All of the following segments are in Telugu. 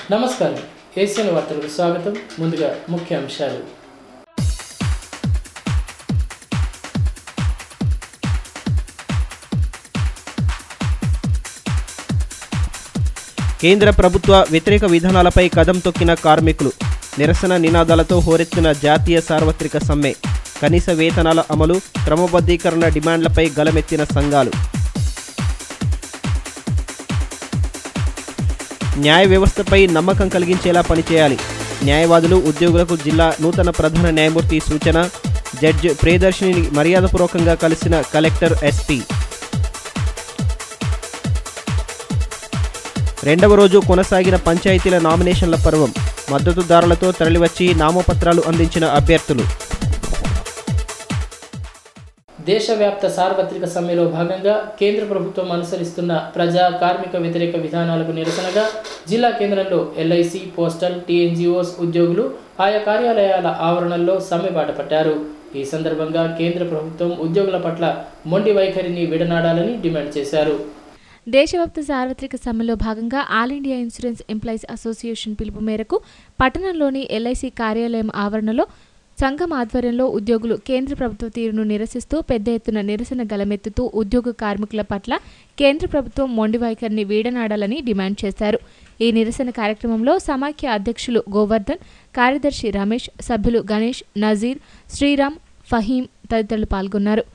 నమస్కారం ఏసియన్ వార్తలకు స్వాగతం ముందుగా ముఖ్య అంశాలు కేంద్ర ప్రభుత్వ వ్యతిరేక విధానాలపై కదం తొక్కిన కార్మికులు నిరసన నినాదాలతో హోరెత్తిన జాతీయ సార్వత్రిక సమ్మె కనీస వేతనాల అమలు క్రమబద్ధీకరణ డిమాండ్లపై గలమెత్తిన సంఘాలు న్యాయ వ్యవస్థపై నమ్మకం కలిగించేలా పనిచేయాలి న్యాయవాదులు ఉద్యోగులకు జిల్లా నూతన ప్రధాన న్యాయమూర్తి సూచన జడ్జి ప్రియదర్శిని మర్యాదపూర్వకంగా కలిసిన కలెక్టర్ ఎస్పీ రెండవ రోజు కొనసాగిన పంచాయతీల నామినేషన్ల పర్వం మద్దతుదారులతో తరలివచ్చి నామపత్రాలు అందించిన అభ్యర్థులు దేశవ్యాప్త సార్వత్రిక సమ్మెలో భాగంగా కేంద్ర ప్రభుత్వం అనుసరిస్తున్న ప్రజా కార్మిక వ్యతిరేక విధానాలకు నిరసనగా జిల్లా కేంద్రంలో ఎల్ఐసి పోస్టల్ టీఎన్జిఓస్ ఉద్యోగులు ఆయా కార్యాలయాల ఆవరణల్లో సమ్మె బాట పట్టారు ఈ సందర్భంగా కేంద్ర ప్రభుత్వం ఉద్యోగుల పట్ల మొండి వైఖరిని విడనాడాలని డిమాండ్ చేశారు దేశవ్యాప్త సార్వత్రిక సమ్మెలో భాగంగా all India insurance employees association పిలుపు మేరకు పట్టణంలోని ఎల్ఐసి కార్యాలయం ఆవరణలో సంఘం ఆధ్వర్యంలో ఉద్యోగులు కేంద్ర ప్రభుత్వ తీరును నిరసిస్తూ పెద్ద ఎత్తున నిరసన గలమెత్తుతూ ఉద్యోగ కార్మికుల పట్ల కేంద్ర ప్రభుత్వం మొండి వైఖరిని వీడనాడాలని డిమాండ్ చేశారు ఈ నిరసన కార్యక్రమంలో సమాఖ్య అధ్యక్షులు గోవర్ధన్ కార్యదర్శి రమేష్ సభ్యులు గణేష్ నజీర్ శ్రీరామ్ ఫహీం తదితరులు పాల్గొన్నారు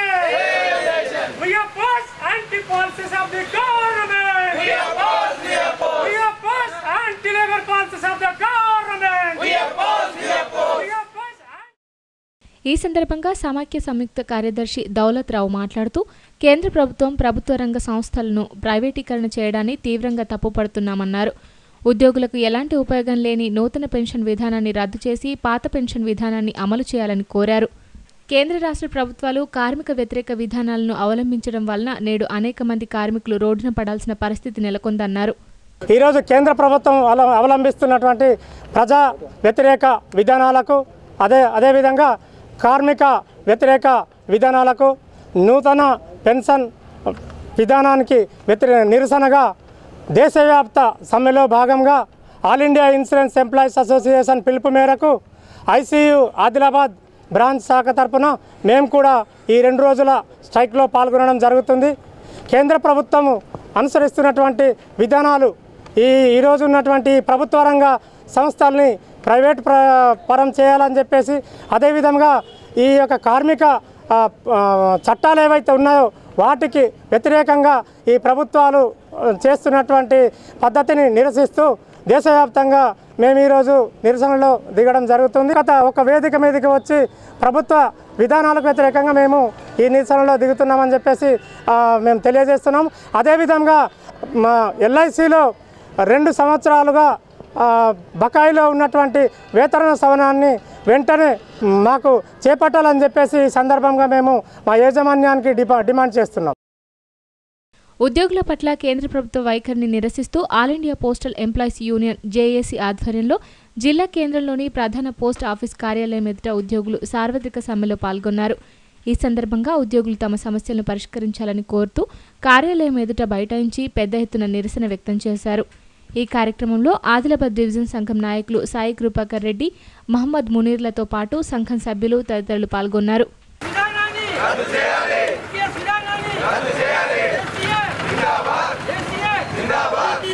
We oppose anti-policies of the government. We oppose, we oppose. We oppose anti-labor policies of the government. We oppose, we oppose. We oppose. anti- ఈ సందర్భంగా సమాఖ్య సంయుక్త కార్యదర్శి దౌలత్ రావు మాట్లాడుతూ కేంద్ర ప్రభుత్వం ప్రభుత్వ రంగ సంస్థలను ప్రైవేటీకరణ చేయడాన్ని తీవ్రంగా తప్పుపడుతున్నామన్నారు ఉద్యోగులకు ఎలాంటి ఉపయోగం లేని నూతన పెన్షన్ విధానాన్ని రద్దు చేసి పాత పెన్షన్ విధానాన్ని అమలు చేయాలని కోరారు కేంద్ర రాష్ట్ర ప్రభుత్వాలు కార్మిక వ్యతిరేక విధానాలను అవలంబించడం వలన నేడు అనేక మంది కార్మికులు రోడ్డున పడాల్సిన పరిస్థితి నెలకొందన్నారు ఈరోజు కేంద్ర ప్రభుత్వం అల- అవలంబిస్తున్నటువంటి ప్రజా వ్యతిరేక విధానాలకు అదే అదేవిధంగా కార్మిక వ్యతిరేక విధానాలకు నూతన పెన్షన్ విధానానికి వ్యతిరే నిరసనగా దేశవ్యాప్త సమ్మెలో భాగంగా all India insurance employees association పిలుపు మేరకు ఐసీయు ఆదిలాబాద్ బ్రాంచ్ శాఖ తరపున మేము కూడా ఈ రెండు రోజుల స్ట్రైక్లో పాల్గొనడం జరుగుతుంది కేంద్ర ప్రభుత్వము అనుసరిస్తున్నటువంటి విధానాలు ఈ ఈరోజు ఉన్నటువంటి ప్రభుత్వ రంగ సంస్థల్ని ప్రైవేట్ ప్ర పరం చేయాలని చెప్పేసి అదేవిధంగా ఈ యొక్క కార్మిక ఆ, ఆ, చట్టాలు ఏవైతే ఉన్నాయో వాటికి వ్యతిరేకంగా ఈ ప్రభుత్వాలు ఆ, చేస్తున్నటువంటి పద్ధతిని నిరసిస్తూ దేశవ్యాప్తంగా మేము ఈరోజు నిరసనలో దిగడం జరుగుతుంది గత ఒక వేదిక మీదకి వచ్చి ప్రభుత్వ విధానాలకు వ్యతిరేకంగా మేము ఈ నిరసనలో దిగుతున్నామని చెప్పేసి ఆ, మేము తెలియజేస్తున్నాం అదేవిధంగా మా ఎల్ఐసిలో రెండు సంవత్సరాలుగా ఆ, బకాయిలో ఉన్నటువంటి వేతన సవనాన్ని వెంటనే మాకు చేపట్టాలని చెప్పేసి ఈ సందర్భంగా మేము మా యాజమాన్యానికి డిపా డిమాండ్ చేస్తున్నాం ఉద్యోగుల పట్ల కేంద్ర ప్రభుత్వ వైఖరిని నిరసిస్తూ all India postal employees union JAC ఆధ్వర్యంలో జిల్లా కేంద్రంలోని ప్రధాన పోస్ట్ ఆఫీస్ కార్యాలయం ఎదుట ఉద్యోగులు సార్వత్రిక సమ్మెలో పాల్గొన్నారు ఈ సందర్భంగా ఉద్యోగులు తమ సమస్యలను పరిష్కరించాలని కోరుతూ కార్యాలయం ఎదుట బైఠాయించి పెద్ద ఎత్తున నిరసన వ్యక్తం చేశారు ఈ కార్యక్రమంలో ఆదిలాబాద్ డివిజన్ సంఘం నాయకులు సాయి కృపాకర్ రెడ్డి మహమ్మద్ మునీర్లతో పాటు సంఘం సభ్యులు తదితరులు పాల్గొన్నారు విధానాన్ని రద్దు చేయాలి కేఎస్ విధానాన్ని రద్దు చేయాలి కేసీఆర్ జిందాబాద్ కేసీఆర్ జిందాబాద్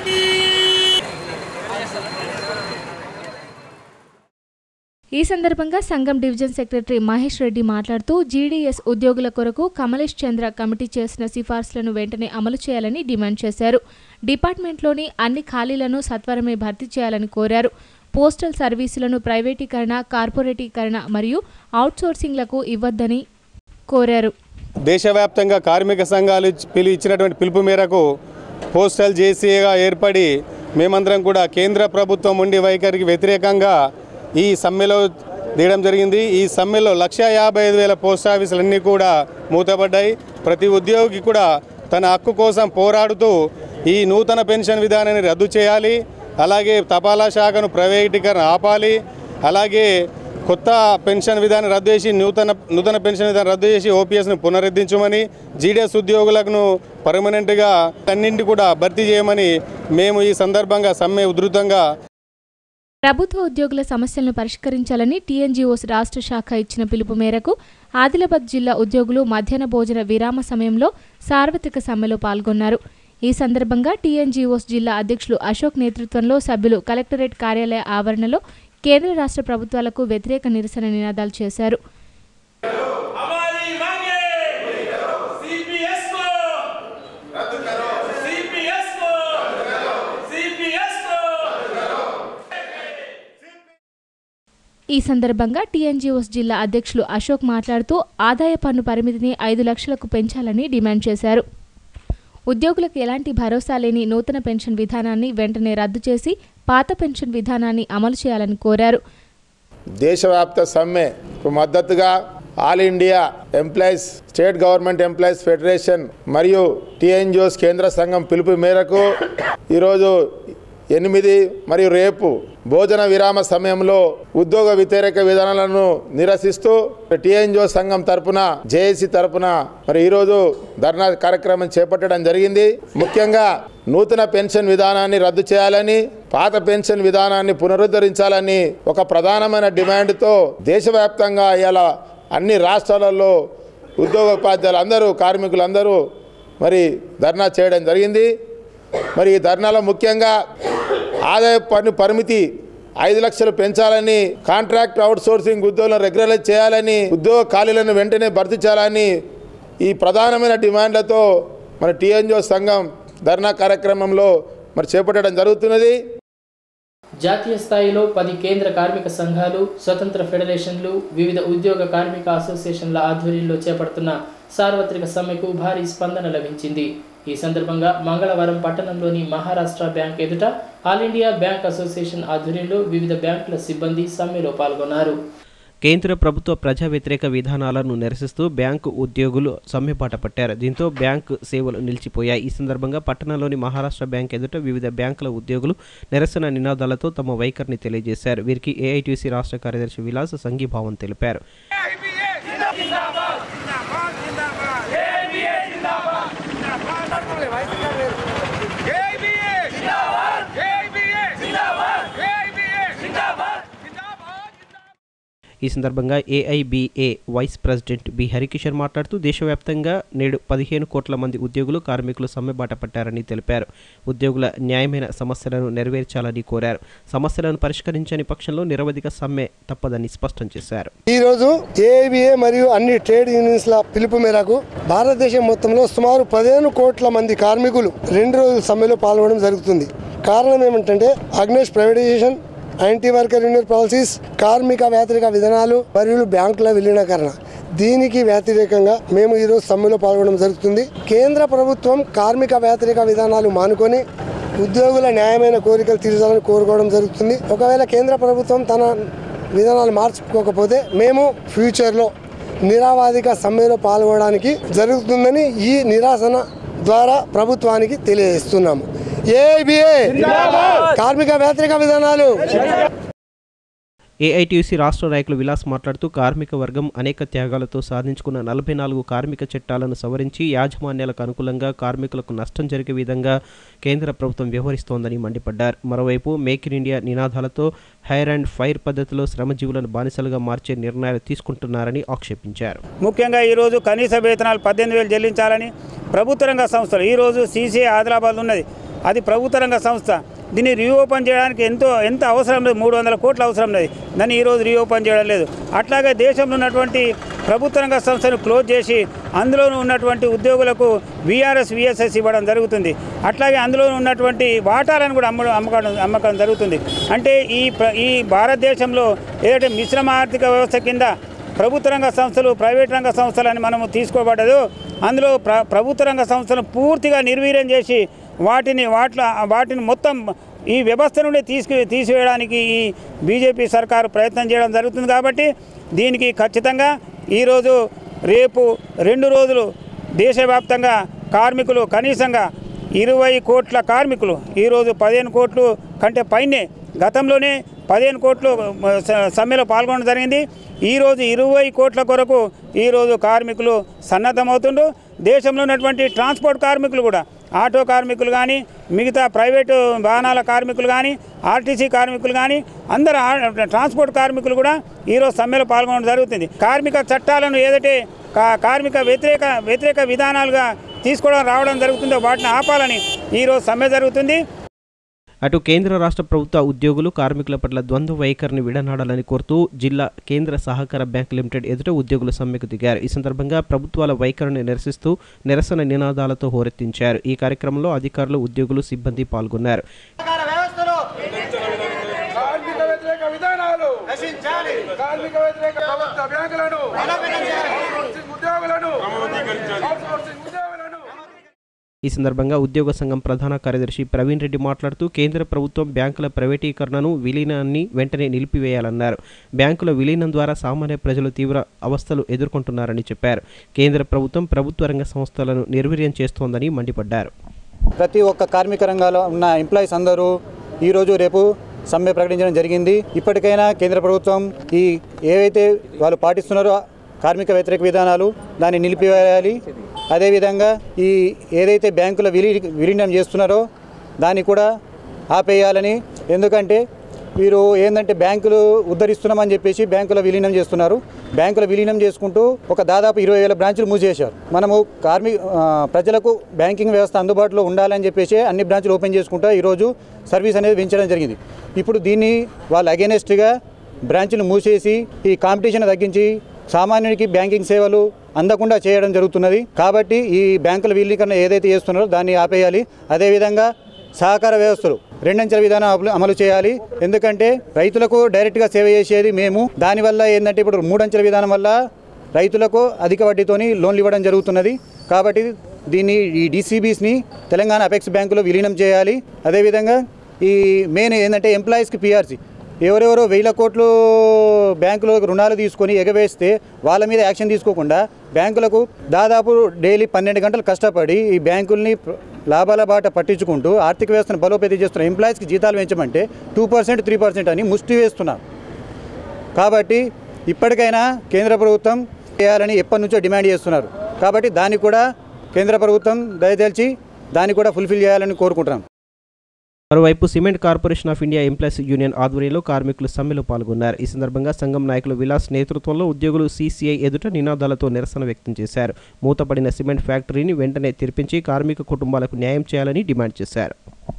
ఈ సందర్భంగా సంఘం డివిజన్ సెక్రటరీ మహేష్ రెడ్డి మాట్లాడుతూ జీడీఎస్ ఉద్యోగుల కొరకు కమలేష్ చంద్ర కమిటీ చేసిన సిఫార్సులను వెంటనే అమలు చేయాలని డిమాండ్ చేశారు డిపార్ట్మెంట్లోని అన్ని ఖాళీలను సత్వరమే భర్తీ చేయాలని కోరారు పోస్టల్ సర్వీసులను ప్రైవేటీకరణ కార్పొరేటీకరణ మరియు అవుట్సోర్సింగ్లకు ఇవ్వద్దని కోరారు దేశవ్యాప్తంగా కార్మిక సంఘాలు ఇచ్చి- పిలి ఇచ్చినటువంటి పిలుపు మేరకు పోస్టల్ జేసీగా ఏర్పడి మేమందరం కూడా కేంద్ర ప్రభుత్వం ఉండి వైఖరికి వ్యతిరేకంగా ఈ సమ్మెలో దిగడం జరిగింది ఈ సమ్మెలో లక్ష యాభై ఐదు వేల పోస్ట్ ఆఫీసులన్నీ కూడా మూతపడ్డాయి ప్రతి ఉద్యోగి కూడా తన హక్కు కోసం పోరాడుతూ ఈ నూతన పెన్షన్ విధానాన్ని రద్దు చేయాలి అలాగే తపాలా శాఖను ప్రైవేటీకరణ ఆపాలి అలాగే కొత్త పెన్షన్ విధానం రద్దు చేసి నూతన నూతన పెన్షన్ విధానం రద్దు చేసి ఓపీఎస్ను పునరుద్ధరించమని జీడీఎస్ ఉద్యోగులకు పర్మనెంట్గా అన్నింటి కూడా భర్తీ చేయమని మేము ఈ సందర్భంగా సమ్మె ఉధృతంగా ప్రభుత్వ ఉద్యోగుల సమస్యలను పరిష్కరించాలని టీఎన్జీఓస్ రాష్ట్ర శాఖ ఇచ్చిన పిలుపు మేరకు ఆదిలాబాద్ జిల్లా ఉద్యోగులు మధ్యాహ్న భోజన విరామ సమయంలో సార్వత్రిక సమ్మెలో పాల్గొన్నారు ఈ సందర్భంగా టీఎన్జీఓస్ జిల్లా అధ్యక్షులు అశోక్ నేతృత్వంలో సభ్యులు కలెక్టరేట్ కార్యాలయ ఆవరణలో కేంద్ర రాష్ట్ర ప్రభుత్వాలకు వ్యతిరేక నిరసన నినాదాలు చేశారు हमारी मांगे सीपीएस को रद्द करो सीपीएस को सीपीएस को ఈ సందర్భంగా టీఎన్జీఓస్ జిల్లా అధ్యక్షులు అశోక్ మాట్లాడుతూ ఆదాయ పన్ను పరిమితిని ఐదు లక్షలకు పెంచాలని డిమాండ్ చేశారు ఉద్యోగులకు ఎలాంటి భరోసా లేని నూతన పెన్షన్ విధానాన్ని వెంటనే రద్దు చేసి పాత పెన్షన్ విధానాన్ని అమలు చేయాలని కోరారు దేశవ్యాప్త సమ్మెకు మద్దతుగా all India employees state government employees federation మరియు టీఎన్జిఓస్ కేంద్ర సంఘం పిలుపు మేరకు ఈరోజు ఎనిమిది మరియు రేపు భోజన విరామ సమయంలో ఉద్యోగ వ్యతిరేక విధానాలను నిరసిస్తూ టీఎన్జిఓ సంఘం తరపున జేఏసీ తరపున మరి ఈరోజు ధర్నా కార్యక్రమం చేపట్టడం జరిగింది ముఖ్యంగా నూతన పెన్షన్ విధానాన్ని రద్దు చేయాలని పాత పెన్షన్ విధానాన్ని పునరుద్ధరించాలని ఒక ప్రధానమైన డిమాండ్తో దేశవ్యాప్తంగా ఇలా అన్ని రాష్ట్రాలలో ఉద్యోగోపాధ్యాయులు అందరూ కార్మికులందరూ మరి ధర్నా చేయడం జరిగింది మరి ఈ ధర్నాలో ముఖ్యంగా ఆదాయ పన్ను పరిమితి ఐదు లక్షలు పెంచాలని కాంట్రాక్ట్ అవుట్ సోర్సింగ్ ఉద్యోగులను రెగ్యులరైజ్ చేయాలని ఉద్యోగ ఖాళీలను వెంటనే భర్తీ చేయాలని ఈ ప్రధానమైన డిమాండ్లతో మన టీఎన్జిఓ సంఘం ధర్నా కార్యక్రమంలో మరి చేపట్టడం జరుగుతున్నది జాతీయ స్థాయిలో పది కేంద్ర కార్మిక సంఘాలు స్వతంత్ర ఫెడరేషన్లు వివిధ ఉద్యోగ కార్మిక అసోసియేషన్ల ఆధ్వర్యంలో చేపడుతున్న సార్వత్రిక సమ్మెకు భారీ స్పందన లభించింది ఈ సందర్భంగా మంగళవారం పట్టణంలోని మహారాష్ట్ర బ్యాంక్ ఎదుట ఆల్ ఇండియా బ్యాంక్ అసోసియేషన్ ఆధ్వర్యంలో వివిధ బ్యాంకుల సిబ్బంది సమ్మెలో పాల్గొన్నారు కేంద్ర ప్రభుత్వ ప్రజా వ్యతిరేక విధానాలను నిరసిస్తూ బ్యాంకు ఉద్యోగులు సమ్మెపాట పట్టారు దీంతో బ్యాంకు సేవలు నిలిచిపోయాయి ఈ సందర్భంగా పట్టణంలోని మహారాష్ట్ర బ్యాంక్ ఎదుట వివిధ బ్యాంకుల ఉద్యోగులు నిరసన నినాదాలతో తమ వైఖరిని తెలియజేశారు వీరికి ఏఐటీసీ రాష్ట్ర కార్యదర్శి విలాస్ సంఘీభావం తెలిపారు ఈ సందర్భంగా AIBA vice president B Harikishan మాట్లాడుతూ దేశవ్యాప్తంగా నేడు పదిహేను కోట్ల మంది ఉద్యోగులు కార్మికులు సమ్మెబాట పట్టారని తెలిపారు ఉద్యోగుల న్యాయమైన సమస్యలను నెరవేర్చాలని కోరారు సమస్యలను పరిష్కరించని పక్షంలో నిరవధిక సమ్మె తప్పదని స్పష్టం చేశారు ఈరోజు ఏఐబిఏ మరియు అన్ని ట్రేడ్ యూనియన్స్ల పిలుపు మేరకు భారతదేశం మొత్తంలో సుమారు పదిహేను కోట్ల మంది కార్మికులు రెండు రోజుల సమ్మెలో పాల్గొనడం జరుగుతుంది కారణం ఏమిటంటే against privatisation anti worker union policies కార్మిక వ్యతిరేక విధానాలు మరియు బ్యాంకుల విలీనీకరణ దీనికి వ్యతిరేకంగా మేము ఈరోజు సమ్మెలో పాల్గొనడం జరుగుతుంది కేంద్ర ప్రభుత్వం కార్మిక వ్యతిరేక విధానాలు మానుకొని ఉద్యోగుల న్యాయమైన కోరికలు తీర్చాలని కోరుకోవడం జరుగుతుంది ఒకవేళ కేంద్ర ప్రభుత్వం తన విధానాలు మార్చుకోకపోతే మేము ఫ్యూచర్లో నిరావాదిక సమ్మెలో పాల్గొనడానికి జరుగుతుందని ఈ నిరాశన ద్వారా ప్రభుత్వానికి తెలియజేస్తున్నాము ఏబిఏ కార్మిక వ్యతిరేక విధానాలు ఏఐటీయూసీ రాష్ట్ర నాయకులు విలాస్ మాట్లాడుతూ కార్మిక వర్గం అనేక త్యాగాలతో సాధించుకున్న నలభై నాలుగు కార్మిక చట్టాలను సవరించి యాజమాన్యాలకు అనుకూలంగా కార్మికులకు నష్టం జరిగే విధంగా కేంద్ర ప్రభుత్వం వ్యవహరిస్తోందని మండిపడ్డారు మరోవైపు మేక్ ఇన్ ఇండియా నినాదాలతో హైర్ అండ్ ఫైర్ పద్ధతిలో శ్రమజీవులను బానిసలుగా మార్చే నిర్ణయాలు తీసుకుంటున్నారని ఆక్షేపించారు ముఖ్యంగా ఈరోజు కనీస వేతనాలు పద్దెనిమిది వేలు చెల్లించాలని ప్రభుత్వ రంగ సంస్థలు ఈరోజు సీసీఐ ఆదిలాబాద్ ఉన్నది అది ప్రభుత్వ రంగ సంస్థ దీన్ని రీఓపెన్ చేయడానికి ఎంతో ఎంత అవసరం లేదు మూడు వందల కోట్లు అవసరం లేదు దాన్ని ఈరోజు రీఓపెన్ చేయడం లేదు అట్లాగే దేశంలో ఉన్నటువంటి ప్రభుత్వ రంగ సంస్థను క్లోజ్ చేసి అందులో ఉన్నటువంటి ఉద్యోగులకు విఆర్ఎస్ విఎస్ఎస్ ఇవ్వడం జరుగుతుంది అట్లాగే అందులో ఉన్నటువంటి వాటాలను కూడా అమ్మడం అమ్మకం అమ్మకం జరుగుతుంది అంటే ఈ ప్ర- ఈ భారతదేశంలో ఏదైతే మిశ్రమ ఆర్థిక వ్యవస్థ కింద ప్రభుత్వ రంగ సంస్థలు ప్రైవేట్ రంగ సంస్థలని మనము తీసుకోబడ్డదు అందులో ప్ర ప్రభుత్వ రంగ సంస్థలను పూర్తిగా నిర్వీర్యం చేసి వాటిని వాట్ల వాటిని మొత్తం ఈ వ్యవస్థ నుండి తీసుకు తీసివేయడానికి ఈ బీజేపీ సర్కారు ప్రయత్నం చేయడం జరుగుతుంది కాబట్టి దీనికి ఖచ్చితంగా ఈరోజు రేపు రెండు రోజులు దేశవ్యాప్తంగా కార్మికులు కనీసంగా ఇరవై కోట్ల కార్మికులు ఈరోజు పదిహేను కోట్లు కంటే పైనే గతంలోనే పదిహేను కోట్లు మ, స- సమ్మెలో పాల్గొనడం జరిగింది ఈరోజు ఇరవై కోట్ల కొరకు ఈరోజు కార్మికులు సన్నద్ధమవుతుండ్రు దేశంలో ఉన్నటువంటి ట్రాన్స్పోర్ట్ కార్మికులు కూడా ఆటో కార్మికులు కానీ మిగతా ప్రైవేటు వాహనాల కార్మికులు కానీ ఆర్టీసీ కార్మికులు కానీ అందరు ఆ- ట్రాన్స్పోర్ట్ కార్మికులు కూడా ఈరోజు సమ్మెలో పాల్గొనడం జరుగుతుంది కార్మిక చట్టాలను ఏదైతే కా- కార్మిక వ్యతిరేక వ్యతిరేక విధానాలుగా తీసుకోవడం రావడం జరుగుతుందో వాటిని ఆపాలని ఈరోజు సమ్మె జరుగుతుంది అటు కేంద్ర రాష్ట్ర ప్రభుత్వ ఉద్యోగులు కార్మికుల పట్ల ద్వంద్వ వైఖరిని విడనాడాలని కోరుతూ జిల్లా కేంద్ర సహకార బ్యాంక్ లిమిటెడ్ ఎదుట ఉద్యోగులు సమ్మెకు దిగారు ఈ సందర్భంగా ప్రభుత్వాల వైఖరిని నిరసిస్తూ నిరసన నినాదాలతో హోరెత్తించారు ఈ కార్యక్రమంలో అధికారులు ఉద్యోగులు సిబ్బంది పాల్గొన్నారు కార్మిక వ్యతిరేక విధానాలు నశించాలి కార్మిక వ్యతిరేక ప్రభుత్వ బ్యాంకులను అవుట్సోర్సింగ్ ఉద్యోగులను అవుట్సోర్సింగ్ ఉద్యోగులను ఈ సందర్భంగా ఉద్యోగ సంఘం ప్రధాన కార్యదర్శి ప్రవీణ్ రెడ్డి మాట్లాడుతూ కేంద్ర ప్రభుత్వం బ్యాంకుల ప్రైవేటీకరణను విలీనాన్ని వెంటనే నిలిపివేయాలన్నారు బ్యాంకుల విలీనం ద్వారా సామాన్య ప్రజలు తీవ్ర అవస్థలు ఎదుర్కొంటున్నారని చెప్పారు కేంద్ర ప్రభుత్వం ప్రభుత్వ రంగ సంస్థలను నిర్వీర్యం చేస్తోందని మండిపడ్డారు ప్రతి ఒక్క కార్మిక రంగంలో ఉన్న ఎంప్లాయీస్ అందరూ ఈరోజు రేపు సమ్మె ప్రకటించడం జరిగింది ఇప్పటికైనా కేంద్ర ప్రభుత్వం ఈ ఏవైతే వాళ్ళు పాటిస్తున్నారో కార్మిక వ్యతిరేక విధానాలు దాన్ని నిలిపివేయాలి అదేవిధంగా ఈ ఏదైతే బ్యాంకుల విలీ విలీనం చేస్తున్నారో దాన్ని కూడా ఆపేయాలని ఎందుకంటే వీరు ఏంటంటే బ్యాంకులు ఉద్ధరిస్తున్నామని చెప్పేసి బ్యాంకుల విలీనం చేస్తున్నారు బ్యాంకుల విలీనం చేసుకుంటూ ఒక దాదాపు ఇరవై వేల బ్రాంచులు మూసేశారు మనము కార్మి ఆ, ప్రజలకు బ్యాంకింగ్ వ్యవస్థ అందుబాటులో ఉండాలని చెప్పేసి అన్ని బ్రాంచులు ఓపెన్ చేసుకుంటూ ఈరోజు సర్వీస్ అనేది పెంచడం జరిగింది ఇప్పుడు దీన్ని వాళ్ళు అగేనెస్ట్గా బ్రాంచ్లు మూసేసి ఈ కాంపిటీషన్ తగ్గించి సామాన్యుడికి బ్యాంకింగ్ సేవలు అందకుండా చేయడం జరుగుతున్నది కాబట్టి ఈ బ్యాంకుల విలీకరణ ఏదైతే చేస్తున్నారో దాన్ని ఆపేయాలి అదేవిధంగా సహకార వ్యవస్థలు రెండంచెల విధానం అమలు- అమలు చేయాలి ఎందుకంటే రైతులకు డైరెక్ట్గా సేవ చేసేది మేము దానివల్ల ఏంటంటే ఇప్పుడు మూడంచెల విధానం వల్ల రైతులకు అధిక వడ్డీతోని లోన్లు ఇవ్వడం జరుగుతున్నది కాబట్టి దీన్ని ఈ డీసీబీస్ని తెలంగాణ అపెక్స్ బ్యాంకులో విలీనం చేయాలి అదేవిధంగా ఈ మెయిన్ ఏంటంటే ఎంప్లాయీస్కి పిఆర్సీ ఎవరెవరో వేల కోట్లు బ్యాంకులో రుణాలు తీసుకొని ఎగవేస్తే వాళ్ళ మీద యాక్షన్ తీసుకోకుండా బ్యాంకులకు దాదాపు డైలీ పన్నెండు గంటలు కష్టపడి ఈ బ్యాంకుల్ని ప్ర- లాభాల బాట పట్టించుకుంటూ ఆర్థిక వ్యవస్థను బలోపేతం చేస్తున్న ఎంప్లాయీస్కి జీతాలు పెంచమంటే టూ పర్సెంట్ త్రీ పర్సెంట్ అని ముష్టి వేస్తున్నారు కాబట్టి ఇప్పటికైనా కేంద్ర ప్రభుత్వం చేయాలని ఎప్పటి నుంచో డిమాండ్ చేస్తున్నారు కాబట్టి దాన్ని కూడా కేంద్ర ప్రభుత్వం దయతెల్చి దాన్ని కూడా ఫుల్ఫిల్ చేయాలని కోరుకుంటున్నాం మరోవైపు cement corporation of India employees union ఆధ్వర్యంలో కార్మికులు సమ్మెలో పాల్గొన్నారు ఈ సందర్భంగా సంఘం నాయకులు విలాస్ నేతృత్వంలో ఉద్యోగులు సీసీఐ ఎదుట నినాదాలతో నిరసన వ్యక్తం చేశారు మూతపడిన సిమెంట్ ఫ్యాక్టరీని వెంటనే తెరిపించి కార్మిక కుటుంబాలకు న్యాయం చేయాలని డిమాండ్ చేశారు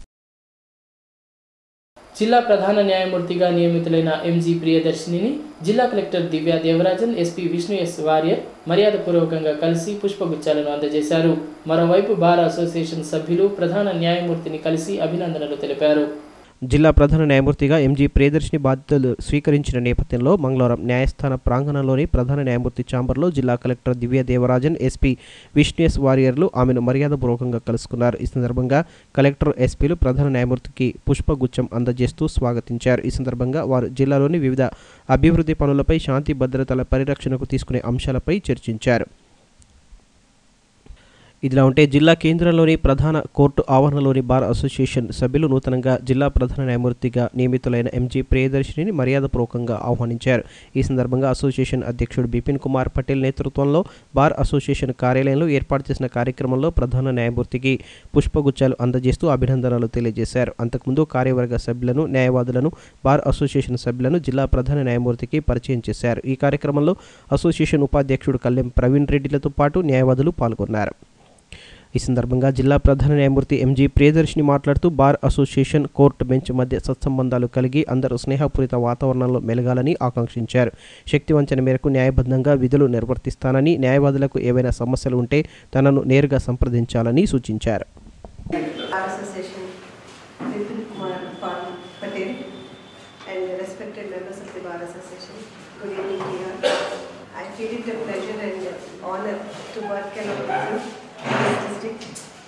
జిల్లా ప్రధాన న్యాయమూర్తిగా నియమితులైన ఎంజీ ప్రియదర్శినిని జిల్లా collector Divya Devarajan SP Vishnu S Warrier మర్యాదపూర్వకంగా కలిసి పుష్పగుచ్చాలను అందజేశారు మరోవైపు బార్ అసోసియేషన్ సభ్యులు ప్రధాన న్యాయమూర్తిని కలిసి అభినందనలు తెలిపారు జిల్లా ప్రధాన న్యాయమూర్తిగా ఎంజీ ప్రియదర్శిని బాధ్యతలు స్వీకరించిన నేపథ్యంలో మంగళవారం న్యాయస్థాన ప్రాంగణంలోని ప్రధాన న్యాయమూర్తి ఛాంబర్లో జిల్లా కలెక్టర్ దివ్య దేవరాజన్ ఎస్పీ విష్ణుయస్ వారియర్లు ఆమెను మర్యాదపూర్వకంగా కలుసుకున్నారు ఈ సందర్భంగా కలెక్టర్ ఎస్పీలు ప్రధాన న్యాయమూర్తికి పుష్పగుచ్చం అందజేస్తూ స్వాగతించారు ఈ సందర్భంగా వారు జిల్లాలోని వివిధ అభివృద్ధి పనులపై శాంతి భద్రతల పరిరక్షణకు తీసుకునే అంశాలపై చర్చించారు ఇదిలా ఉంటే జిల్లా కేంద్రంలోని ప్రధాన కోర్టు ఆవరణలోని బార్ అసోసియేషన్ సభ్యులు నూతనంగా జిల్లా ప్రధాన న్యాయమూర్తిగా నియమితులైన ఎంజీ ప్రియదర్శినిని మర్యాదపూర్వకంగా ఆహ్వానించారు ఈ సందర్భంగా అసోసియేషన్ అధ్యక్షుడు బిపిన్ కుమార్ పటేల్ నేతృత్వంలో బార్ అసోసియేషన్ కార్యాలయంలో ఏర్పాటు చేసిన కార్యక్రమంలో ప్రధాన న్యాయమూర్తికి పుష్పగుచ్చాలు అందజేస్తూ అభినందనలు తెలియజేశారు అంతకుముందు కార్యవర్గ సభ్యులను న్యాయవాదులను బార్ అసోసియేషన్ సభ్యులను జిల్లా ప్రధాన న్యాయమూర్తికి పరిచయం చేశారు ఈ కార్యక్రమంలో అసోసియేషన్ ఉపాధ్యక్షుడు కల్లెం ప్రవీణ్ రెడ్డిలతో పాటు న్యాయవాదులు పాల్గొన్నారు ఈ సందర్భంగా జిల్లా ప్రధాన న్యాయమూర్తి ఎంజీ ప్రియదర్శిని మాట్లాడుతూ బార్ అసోసియేషన్ కోర్టు బెంచ్ మధ్య సత్సంబంధాలు కలిగి అందరూ స్నేహపూరిత వాతావరణంలో మెలగాలని ఆకాంక్షించారు శక్తివంచన మేరకు న్యాయబద్ధంగా విధులు నిర్వర్తిస్తానని న్యాయవాదులకు ఏవైనా సమస్యలు ఉంటే తనను నేరుగా సంప్రదించాలని సూచించారు Bar Association, Vipin Kumar Pal Patel, and the respected members of the Bar Association. Good evening to you. I feel it a pleasure and honor to work along with you in this district.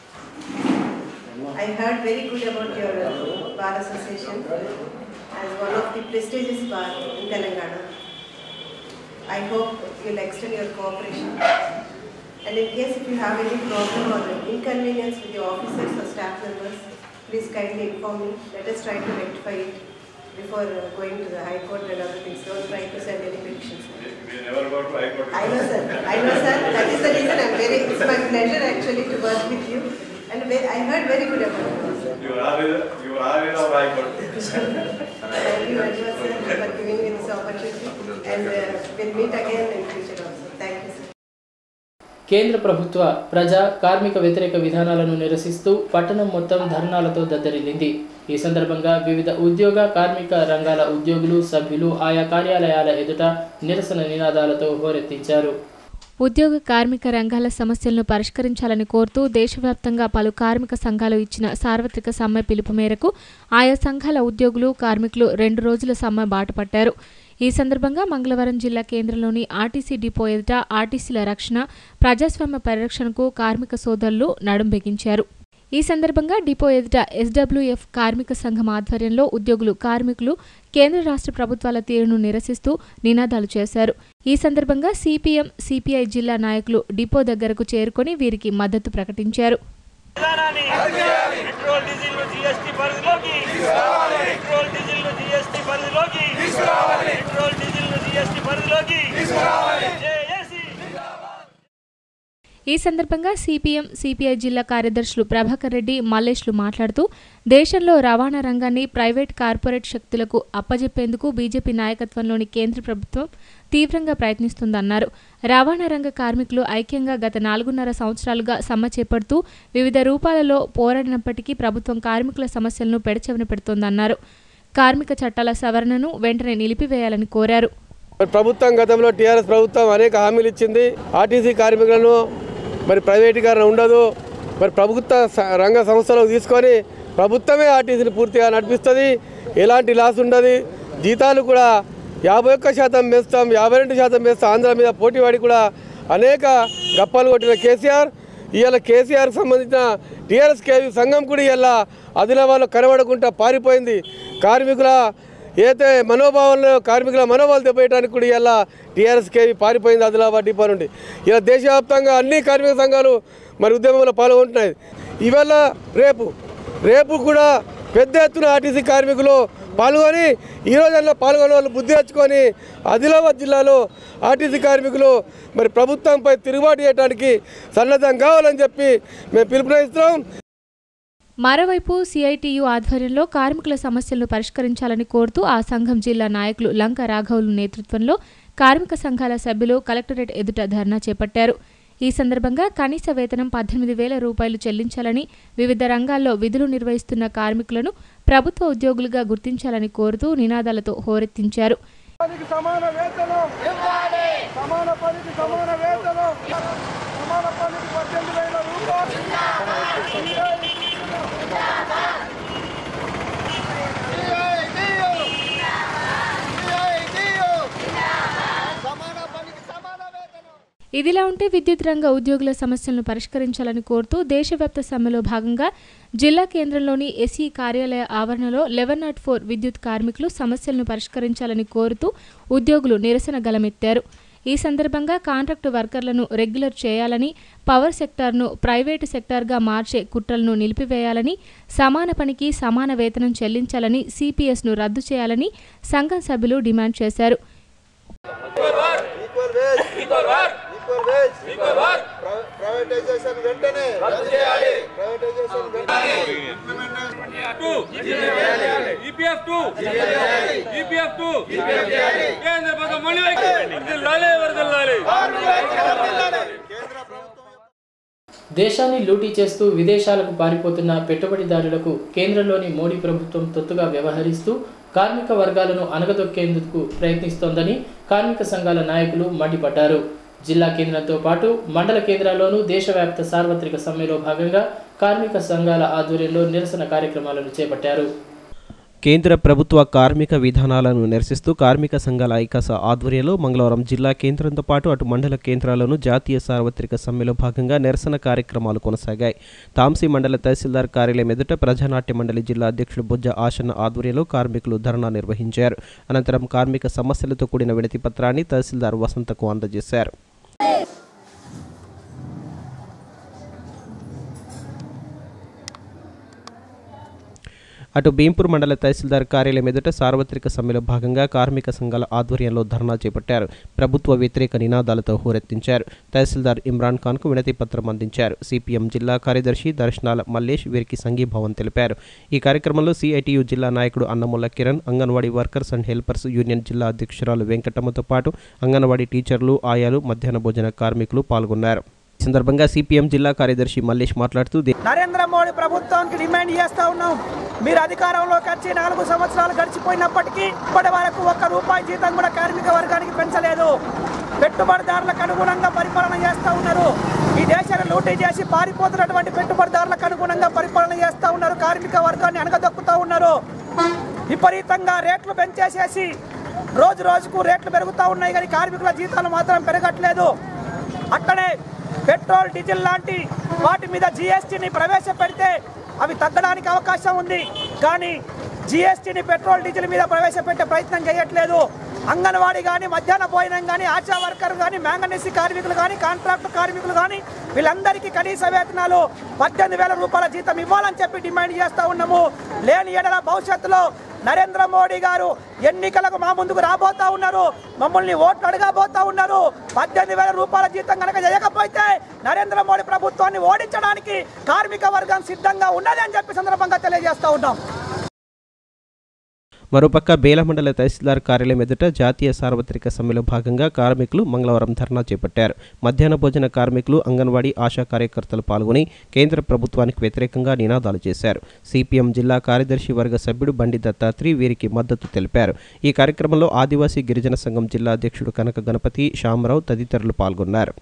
I heard very good about your uh, Bar Association as one of the prestigious bar in Telangana. I hope you'll extend your cooperation. And in case if you have any problem or inconvenience with your officers or staff members, please kindly inform me. Let us try to rectify it. before uh, going to the High Court and other things. Don't try to send any petitions. We never go to High Court. I know, sir. I know, sir. That is the reason I'm very. It's my pleasure actually to work with you, and ve- I heard very good about you. sir. You are in, you are in our High Court. Thank you very much, sir, for giving me this opportunity, and uh, we'll meet again in future also. Thank you, sir. కేంద్ర ప్రభుత్వ ప్రజా కార్మిక వ్యతిరేక విధానాలను నిరసిస్తూ పట్టణం మొత్తం ధర్నాలతో దద్దరిల్లింది ఈ సందర్భంగా వివిధ ఉద్యోగ కార్మిక రంగాల ఉద్యోగులు సభ్యులు ఆయా కార్యాలయాల ఎదుట నిరసన నినాదాలతో హోరెత్తించారు ఉద్యోగ కార్మిక రంగాల సమస్యలను పరిష్కరించాలని కోరుతూ దేశవ్యాప్తంగా పలు కార్మిక సంఘాలు ఇచ్చిన సార్వత్రిక సమ్మె పిలుపు మేరకు ఆయా సంఘాల ఉద్యోగులు కార్మికులు రెండు రోజుల సమ్మె బాటపట్టారు ఈ సందర్భంగా మంగళవారం జిల్లా కేంద్రంలోని ఆర్టీసీ డిపో ఎదుట ఆర్టీసీల రక్షణ ప్రజాస్వామ్య పరిరక్షణకు కార్మిక సోదరులు నడుం బిగించారు ఈ సందర్భంగా డిపో ఎదుట ఎస్డబ్ల్యూఎఫ్ కార్మిక సంఘం ఆధ్వర్యంలో ఉద్యోగులు కార్మికులు కేంద్ర రాష్ట్ర ప్రభుత్వాల తీరును నిరసిస్తూ నినాదాలు చేశారు ఈ సందర్భంగా సిపిఎం సిపిఐ జిల్లా నాయకులు డిపో దగ్గరకు చేరుకొని వీరికి మద్దతు ప్రకటించారు పెట్రోల్ డీజిల్ ను జీఎస్టీ పరిధిలోకి పెట్రోల్ డీజిల్ ను జీఎస్టీ పరిధిలోకి పెట్రోల్ డీజిల్ ను జీఎస్టీ పరిధిలోకి జేఏసీ ఈ సందర్భంగా సిపిఎం సిపిఐ జిల్లా కార్యదర్శులు ప్రభాకర్ రెడ్డి మల్లేష్లు మాట్లాడుతూ దేశంలో రవాణా రంగాన్ని ప్రైవేట్ కార్పొరేట్ శక్తులకు అప్పజెప్పేందుకు బీజేపీ నాయకత్వంలోని కేంద్ర ప్రభుత్వం తీవ్రంగా ప్రయత్నిస్తుందన్నారు రవాణా రంగ కార్మికులు ఐక్యంగా గత నాలుగున్నర సంవత్సరాలుగా సమ్మె చేపడుతూ వివిధ రూపాలలో పోరాడినప్పటికీ ప్రభుత్వం కార్మికుల సమస్యలను పెడచెవిన పెడుతోందన్నారు కార్మిక చట్టాల సవరణను వెంటనే నిలిపివేయాలని కోరారు మరి ప్రభుత్వం గతంలో టీఆర్ఎస్ ప్రభుత్వం అనేక హామీలు ఇచ్చింది ఆర్టీసీ కార్మికులను మరి ప్రైవేటీకరణ ఉండదు మరి ప్రభుత్వ స- రంగ సంస్థలకు తీసుకొని ప్రభుత్వమే ఆర్టీసీని పూర్తిగా నడిపిస్తుంది ఎలాంటి లాస్ ఉండదు జీతాలు కూడా యాభై ఒక్క శాతం వేస్తాం యాభై రెండు శాతం వేస్తాం ఆంధ్ర మీద పోటీపడి కూడా అనేక గప్పాలు కొట్టిన కేసీఆర్ ఇవాళ కేసీఆర్కి సంబంధించిన టీఆర్ఎస్ కేవీ సంఘం కూడా ఇవాళ ఆదిలాబాద్లో కనబడకుండా పారిపోయింది కార్మికుల ఏదైతే మనోభావాలను కార్మికుల మనోభావాలు దెబ్బేయడానికి కూడా ఇలా టీఆర్ఎస్ కేవీ పారిపోయింది ఆదిలాబాద్ డిపో నుండి ఇలా దేశవ్యాప్తంగా అన్ని కార్మిక సంఘాలు మరి ఉద్యమంలో పాల్గొంటున్నాయి ఇవాళ రేపు రేపు కూడా పెద్ద ఎత్తున ఆర్టీసీ కార్మికులు పాల్గొని ఈ రోజుల్లో పాల్గొనే వాళ్ళు బుద్ధి తెచ్చుకొని ఆదిలాబాద్ జిల్లాలో ఆర్టీసీ కార్మికులు మరి ప్రభుత్వంపై తిరుగుబాటు చేయడానికి సన్నద్ధం కావాలని చెప్పి మేము పిలుపునిస్తున్నాం మరోవైపు సిఐటియు ఆధ్వర్యంలో కార్మికుల సమస్యలను పరిష్కరించాలని కోరుతూ ఆ సంఘం జిల్లా నాయకులు లంక రాఘవులు నేతృత్వంలో కార్మిక సంఘాల సభ్యులు కలెక్టరేట్ ఎదుట ధర్నా చేపట్టారు ఈ సందర్భంగా కనీస వేతనం పద్దెనిమిది వేల రూపాయలు చెల్లించాలని వివిధ రంగాల్లో విధులు నిర్వహిస్తున్న కార్మికులను ప్రభుత్వ ఉద్యోగులుగా గుర్తించాలని కోరుతూ నినాదాలతో హోరెత్తించారు పనికి సమాన వేతనం ఇవ్వాలి సమాన పనికి సమాన వేతనం సమాన పనికి పద్దెనిమిది వేల ఇదిలా ఉంటే విద్యుత్ రంగ ఉద్యోగుల సమస్యలను పరిష్కరించాలని కోరుతూ దేశవ్యాప్త సమ్మెలో భాగంగా జిల్లా కేంద్రంలోని ఎస్ఈ కార్యాలయ ఆవరణలో లెవెన్ నాట్ ఫోర్ విద్యుత్ కార్మికులు సమస్యలను పరిష్కరించాలని కోరుతూ ఉద్యోగులు నిరసన గలమెత్తారు ఈ సందర్భంగా కాంట్రాక్టు వర్కర్లను రెగ్యులర్ చేయాలని పవర్ సెక్టార్ను ప్రైవేటు సెక్టార్గా మార్చే కుట్రలను నిలిపివేయాలని సమాన పనికి సమాన వేతనం చెల్లించాలని సిపిఎస్ను రద్దు చేయాలని సంఘం సభ్యులు డిమాండ్ చేశారు ప్రైవేటైజేషన్ వెంటనే privatisation EPF two EPF two కేంద్ర ప్రభుత్వం మళ్ళీ వర్దిల్లాలి వర్దిల్లాలి దేశాన్ని లూటీ చేస్తూ విదేశాలకు పారిపోతున్న పెట్టుబడిదారులకు కేంద్రంలోని మోడీ ప్రభుత్వం తొత్తుగా వ్యవహరిస్తూ కార్మిక వర్గాలను అనగదొక్కేందుకు ప్రయత్నిస్తోందని కార్మిక సంఘాల నాయకులు మండిపడ్డారు జిల్లా కేంద్రంతో పాటు మండల కేంద్రాల్లోనూ దేశవ్యాప్త సార్వత్రిక సమ్మెలో భాగంగా కార్మిక సంఘాల ఆధ్వర్యంలో నిరసన కార్యక్రమాలను చేపట్టారు కేంద్ర ప్రభుత్వ కార్మిక విధానాలను నిరసిస్తూ కార్మిక సంఘాల ఐకాస ఆధ్వర్యంలో మంగళవారం జిల్లా కేంద్రంతో పాటు అటు మండల కేంద్రాల్లోనూ జాతీయ సార్వత్రిక సమ్మెలో భాగంగా నిరసన కార్యక్రమాలు కొనసాగాయి తాంసీ మండల తహసీల్దార్ కార్యాలయం ఎదుట ప్రజానాట్య మండలి జిల్లా అధ్యక్షుడు బొజ్జ ఆశన్న ఆధ్వర్యంలో కార్మికులు ధర్నా నిర్వహించారు అనంతరం కార్మిక సమస్యలతో కూడిన వినతి పత్రాన్ని తహసీల్దార్ వసంతకు అందజేశారు అటు భీంపూర్ మండల తహసీల్దార్ కార్యాలయం ఎదుట సార్వత్రిక సమ్మెలో భాగంగా కార్మిక సంఘాల ఆధ్వర్యంలో ధర్నా చేపట్టారు ప్రభుత్వ వ్యతిరేక నినాదాలతో హోరెత్తించారు తహసీల్దార్ ఇమ్రాన్ ఖాన్కు వినతి పత్రం అందించారు సిపిఎం జిల్లా కార్యదర్శి దర్శనాల మల్లేష్ వీరికి సంఘీభావం తెలిపారు ఈ కార్యక్రమంలో సిఐటియు జిల్లా నాయకుడు Annamulla Kiran Anganwadi workers and helpers union జిల్లా అధ్యక్షురాలు వెంకటమ్మతో పాటు అంగన్వాడీ టీచర్లు ఆయాలు మధ్యాహ్న భోజన కార్మికులు పాల్గొన్నారు ఈ సందర్భంగా సిపిఎం జిల్లా కార్యదర్శి మల్లేష్ మాట్లాడుతూ దే- నరేంద్ర మోడీ ప్రభుత్వానికి డిమాండ్ చేస్తా ఉన్నాం మీరు అధికారంలోకి వచ్చి నాలుగు సంవత్సరాలు గడిచిపోయినప్పటికీ ఇప్పటి వరకు ఒక్క రూపాయి జీతం కూడా కార్మిక వర్గానికి పెంచలేదు పెట్టుబడిదారులకు అనుగుణంగా పరిపాలన చేస్తూ ఉన్నారు ఈ దేశాన్ని లూటీ చేసి పారిపోతున్నటువంటి పెట్టుబడిదారులకు అనుగుణంగా పరిపాలన చేస్తూ ఉన్నారు కార్మిక వర్గాన్ని అనగదొక్కుతూ ఉన్నారు విపరీతంగా రేట్లు పెంచేసేసి రోజు రోజుకు రేట్లు పెరుగుతూ ఉన్నాయి కానీ కార్మికుల జీతాలు మాత్రం పెరగట్లేదు అక్కడే పెట్రోల్ డీజిల్ లాంటి వాటి మీద జిఎస్టీని ప్రవేశపెడితే అవి తగ్గడానికి అవకాశం ఉంది కానీ జిఎస్టీని పెట్రోల్ డీజిల్ మీద ప్రవేశపెట్టే ప్రయత్నం చేయట్లేదు అంగన్వాడీ కానీ మధ్యాహ్న భోజనం కానీ ఆశా వర్కర్ కానీ మ్యాంగనీసి కార్మికులు కానీ కాంట్రాక్ట్ కార్మికులు కానీ వీళ్ళందరికీ కనీస వేతనాలు పద్దెనిమిది వేల రూపాయల జీతం ఇవ్వాలని చెప్పి డిమాండ్ చేస్తూ ఉన్నాము లేని ఎడల భవిష్యత్తులో నరేంద్ర మోడీ గారు ఎన్నికలకు మా ముందుకు రాబోతా ఉన్నారు మమ్మల్ని ఓట్లు అడగబోతా ఉన్నారు పద్దెనిమిది వేల రూపాయల జీతం కనుక చేయకపోతే నరేంద్ర మోడీ ప్రభుత్వాన్ని ఓడించడానికి కార్మిక వర్గం సిద్ధంగా ఉన్నది అని చెప్పి సందర్భంగా తెలియజేస్తా ఉన్నాం మరోపక్క బేలమండల తహసీల్దార్ కార్యాలయం ఎదుట జాతీయ సార్వత్రిక సమ్మెలో భాగంగా కార్మికులు మంగళవారం ధర్నా చేపట్టారు మధ్యాహ్న భోజన కార్మికులు అంగన్వాడీ ఆశా కార్యకర్తలు పాల్గొని కేంద్ర ప్రభుత్వానికి వ్యతిరేకంగా నినాదాలు చేశారు సిపిఎం జిల్లా కార్యదర్శి వర్గ సభ్యుడు బండి దత్తాత్రి వీరికి మద్దతు తెలిపారు ఈ కార్యక్రమంలో ఆదివాసీ గిరిజన సంఘం జిల్లా అధ్యక్షుడు కనక గణపతి శ్యామరావు తదితరులు పాల్గొన్నారు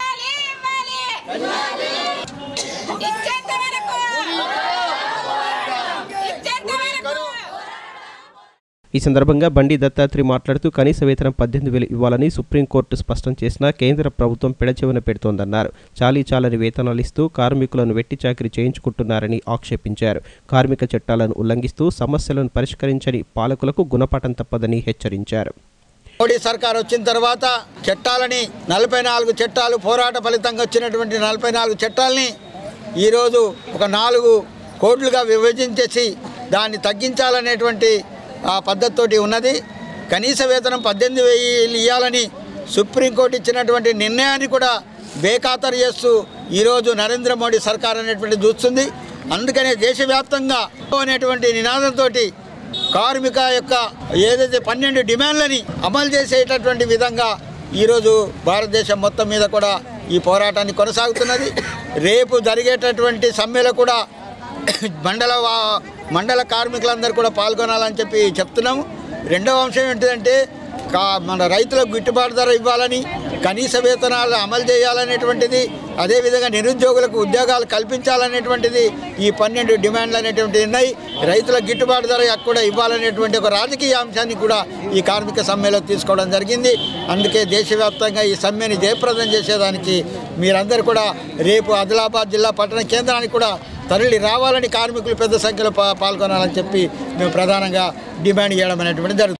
ఈ సందర్భంగా బండి దత్తాత్రి మాట్లాడుతూ కనీస వేతనం పద్దెనిమిది వేలు ఇవ్వాలని సుప్రీంకోర్టు స్పష్టం చేసినా కేంద్ర ప్రభుత్వం పెడచెవిన పెడుతోందన్నారు చాలీ చాలని వేతనాలు ఇస్తూ కార్మికులను వెట్టి చాకిరీ చేయించుకుంటున్నారని ఆక్షేపించారు కార్మిక చట్టాలను ఉల్లంఘిస్తూ సమస్యలను పరిష్కరించని పాలకులకు గుణపాఠం తప్పదని హెచ్చరించారు మోడీ సర్కార్ వచ్చిన తర్వాత చట్టాలని నలభై నాలుగు చట్టాలు పోరాట ఫలితంగా వచ్చినటువంటి నలభై నాలుగు చట్టాలని ఈరోజు ఒక నాలుగు కోట్లుగా విభజించేసి దాన్ని తగ్గించాలనేటువంటి ఆ పద్ధతితోటి ఉన్నది కనీస వేతనం పద్దెనిమిది వేలు ఇవ్వాలని సుప్రీంకోర్టు ఇచ్చినటువంటి నిర్ణయాన్ని కూడా బేఖాతరు చేస్తూ ఈరోజు నరేంద్ర మోడీ సర్కార్ అనేటువంటి చూస్తుంది అందుకనే దేశవ్యాప్తంగా అనేటువంటి నినాదంతో కార్మిక యొక్క ఏదైతే పన్నెండు డిమాండ్లని అమలు చేసేటటువంటి విధంగా ఈరోజు భారతదేశం మొత్తం మీద కూడా ఈ పోరాటాన్ని కొనసాగుతున్నది రేపు జరిగేటటువంటి సమ్మెలో కూడా మండల వా- మండల కార్మికులందరూ కూడా పాల్గొనాలని చెప్పి చెప్తున్నాము రెండవ అంశం ఏంటిదంటే కా మన రైతులకు గిట్టుబాటు ధర ఇవ్వాలని కనీస వేతనాలు అమలు చేయాలనేటువంటిది అదేవిధంగా నిరుద్యోగులకు ఉద్యోగాలు కల్పించాలనేటువంటిది ఈ పన్నెండు డిమాండ్లు అనేటువంటివి ఉన్నాయి రైతులకు గిట్టుబాటు ధర కూడా ఇవ్వాలనేటువంటి ఒక రాజకీయ అంశాన్ని కూడా ఈ కార్మిక సమ్మెలో తీసుకోవడం జరిగింది అందుకే దేశవ్యాప్తంగా ఈ సమ్మెని జయప్రదం చేసేదానికి మీరందరూ కూడా రేపు ఆదిలాబాద్ జిల్లా పట్టణ కేంద్రానికి కూడా తరలి రావాలని కార్మికులు పెద్ద సంఖ్యలో పా పాల్గొనాలని చెప్పి మేము ప్రధానంగా డిమాండ్ చేయడం అనేటువంటి జరుగుతుంది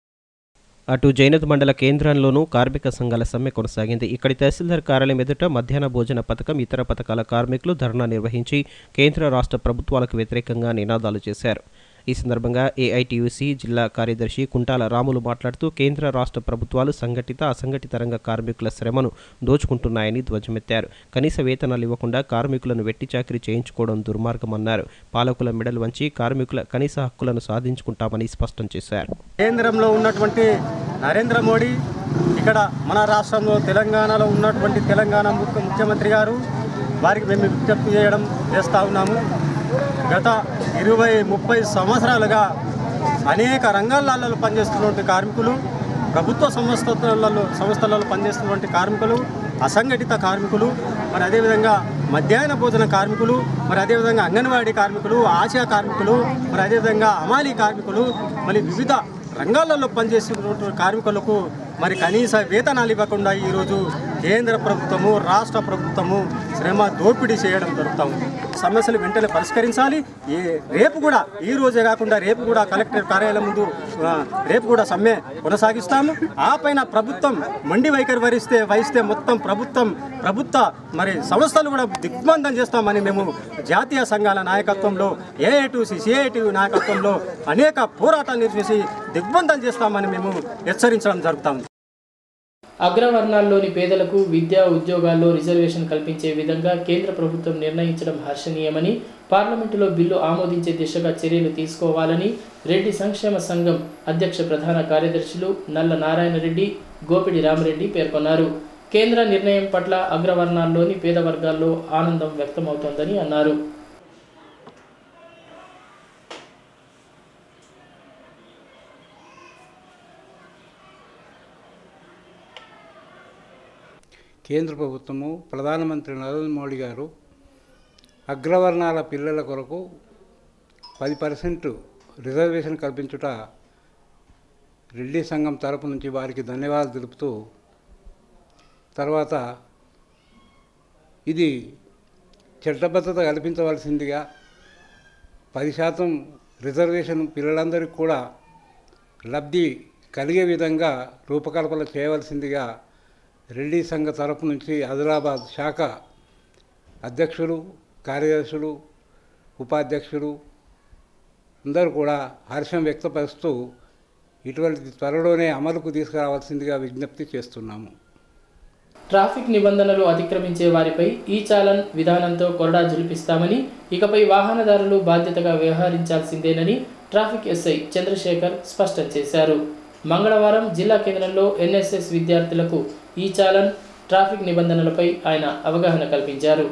అటు జైనత్ మండల కేంద్రంలోనూ కార్మిక సంఘాల సమ్మె కొనసాగింది ఇక్కడి తహసీల్దార్ కార్యాలయం ఎదుట మధ్యాహ్న భోజన పథకం ఇతర పథకాల కార్మికులు ధర్నా నిర్వహించి కేంద్ర రాష్ట్ర ప్రభుత్వాలకు వ్యతిరేకంగా నినాదాలు చేశారు ఈ సందర్భంగా ఏఐటియుసి జిల్లా కార్యదర్శి కుంటాల రాములు మాట్లాడుతూ కేంద్ర రాష్ట్ర ప్రభుత్వాలు సంఘటిత అసంఘటిత రంగ కార్మికుల శ్రమను దోచుకుంటున్నాయని ధ్వజమెత్తారు కనీస వేతనాలు ఇవ్వకుండా కార్మికులను వెట్టి చాకిరీ చేయించుకోవడం దుర్మార్గమన్నారు పాలకుల మెడలు వంచి కార్మికుల కనీస హక్కులను సాధించుకుంటామని స్పష్టం చేశారు కేంద్రంలో ఉన్నటువంటి నరేంద్ర మోడీ ఇక్కడ మన రాష్ట్రంలో తెలంగాణలో ఉన్నటువంటి తెలంగాణ ముఖ్య ముఖ్యమంత్రి గారు వారికి మేము విజ్ఞప్తి చేయడం చేస్తూ ఉన్నాము గత ఇరవై ముప్పై సంవత్సరాలుగా అనేక రంగాలలో పనిచేస్తున్నటువంటి కార్మికులు ప్రభుత్వ సంస్థలలో సంస్థలలో పనిచేస్తున్నటువంటి కార్మికులు అసంఘటిత కార్మికులు మరి అదేవిధంగా మధ్యాహ్న భోజన కార్మికులు మరి అదేవిధంగా అంగన్వాడీ కార్మికులు ఆశా కార్మికులు మరి అదేవిధంగా అమాలీ కార్మికులు మరి వివిధ రంగాలలో పనిచేస్తున్నటువంటి కార్మికులకు మరి కనీస వేతనాలు ఇవ్వకుండా ఈరోజు కేంద్ర ప్రభుత్వము రాష్ట్ర ప్రభుత్వము శ్రమ దోపిడీ చేయడం జరుగుతూ ఉంది సమస్యలు వెంటనే పరిష్కరించాలి ఈ రేపు కూడా ఈ రోజే కాకుండా రేపు కూడా కలెక్టర్ కార్యాలయం ముందు ఆ, రేపు కూడా సమ్మె కొనసాగిస్తాము ఆ పైన ప్రభుత్వం మండి వైఖరి వరిస్తే వహిస్తే మొత్తం ప్రభుత్వం ప్రభుత్వ మరి సంస్థలు కూడా దిగ్బంధం చేస్తామని మేము జాతీయ సంఘాల నాయకత్వంలో ఏఐటీసీ సిఐటి నాయకత్వంలో అనేక పోరాటాలు నిర్వహించి దిగ్బంధం చేస్తామని మేము హెచ్చరించడం జరుగుతుంది అగ్రవర్ణాల్లోని పేదలకు విద్యా ఉద్యోగాల్లో రిజర్వేషన్ కల్పించే విధంగా కేంద్ర ప్రభుత్వం నిర్ణయించడం హర్షణీయమని పార్లమెంటులో బిల్లు ఆమోదించే దిశగా చర్యలు తీసుకోవాలని రెడ్డి సంక్షేమ సంఘం అధ్యక్ష ప్రధాన కార్యదర్శులు నల్ల నారాయణ రెడ్డి గోపిడి రామరెడ్డి పేర్కొన్నారు కేంద్ర నిర్ణయం పట్ల అగ్రవర్ణాల్లోని పేద వర్గాల్లో ఆనందం వ్యక్తమవుతోందని అన్నారు కేంద్ర ప్రభుత్వము ప్రధానమంత్రి నరేంద్ర మోడీ గారు అగ్రవర్ణాల పిల్లల కొరకు పది పర్సెంట్ రిజర్వేషన్ కల్పించుట రెడ్డి సంఘం తరపు నుంచి వారికి ధన్యవాదాలు తెలుపుతూ తర్వాత ఇది చట్టబద్ధత కల్పించవలసిందిగా పది శాతం రిజర్వేషన్ పిల్లలందరికీ కూడా లబ్ధి కలిగే విధంగా రూపకల్పన చేయవలసిందిగా రెడ్డి సంఘ తరపు నుంచి ఆదిలాబాద్ శాఖ అధ్యక్షులు కార్యదర్శులు ఉపాధ్యక్షులు అందరూ కూడా హర్షం వ్యక్తపరుస్తూ ఇటువంటి త్వరలోనే అమలుకు తీసుకురావాల్సిందిగా విజ్ఞప్తి చేస్తున్నాము ట్రాఫిక్ నిబంధనలు అతిక్రమించే వారిపై ఈ చాలన్ విధానంతో కొరడా జులిపిస్తామని ఇకపై వాహనదారులు బాధ్యతగా వ్యవహరించాల్సిందేనని ట్రాఫిక్ ఎస్ఐ చంద్రశేఖర్ స్పష్టం చేశారు మంగళవారం జిల్లా కేంద్రంలో ఎన్ఎస్ఎస్ విద్యార్థులకు ఈ చాలన్ ట్రాఫిక్ నిబంధనలపై ఆయన అవగాహన కల్పించారు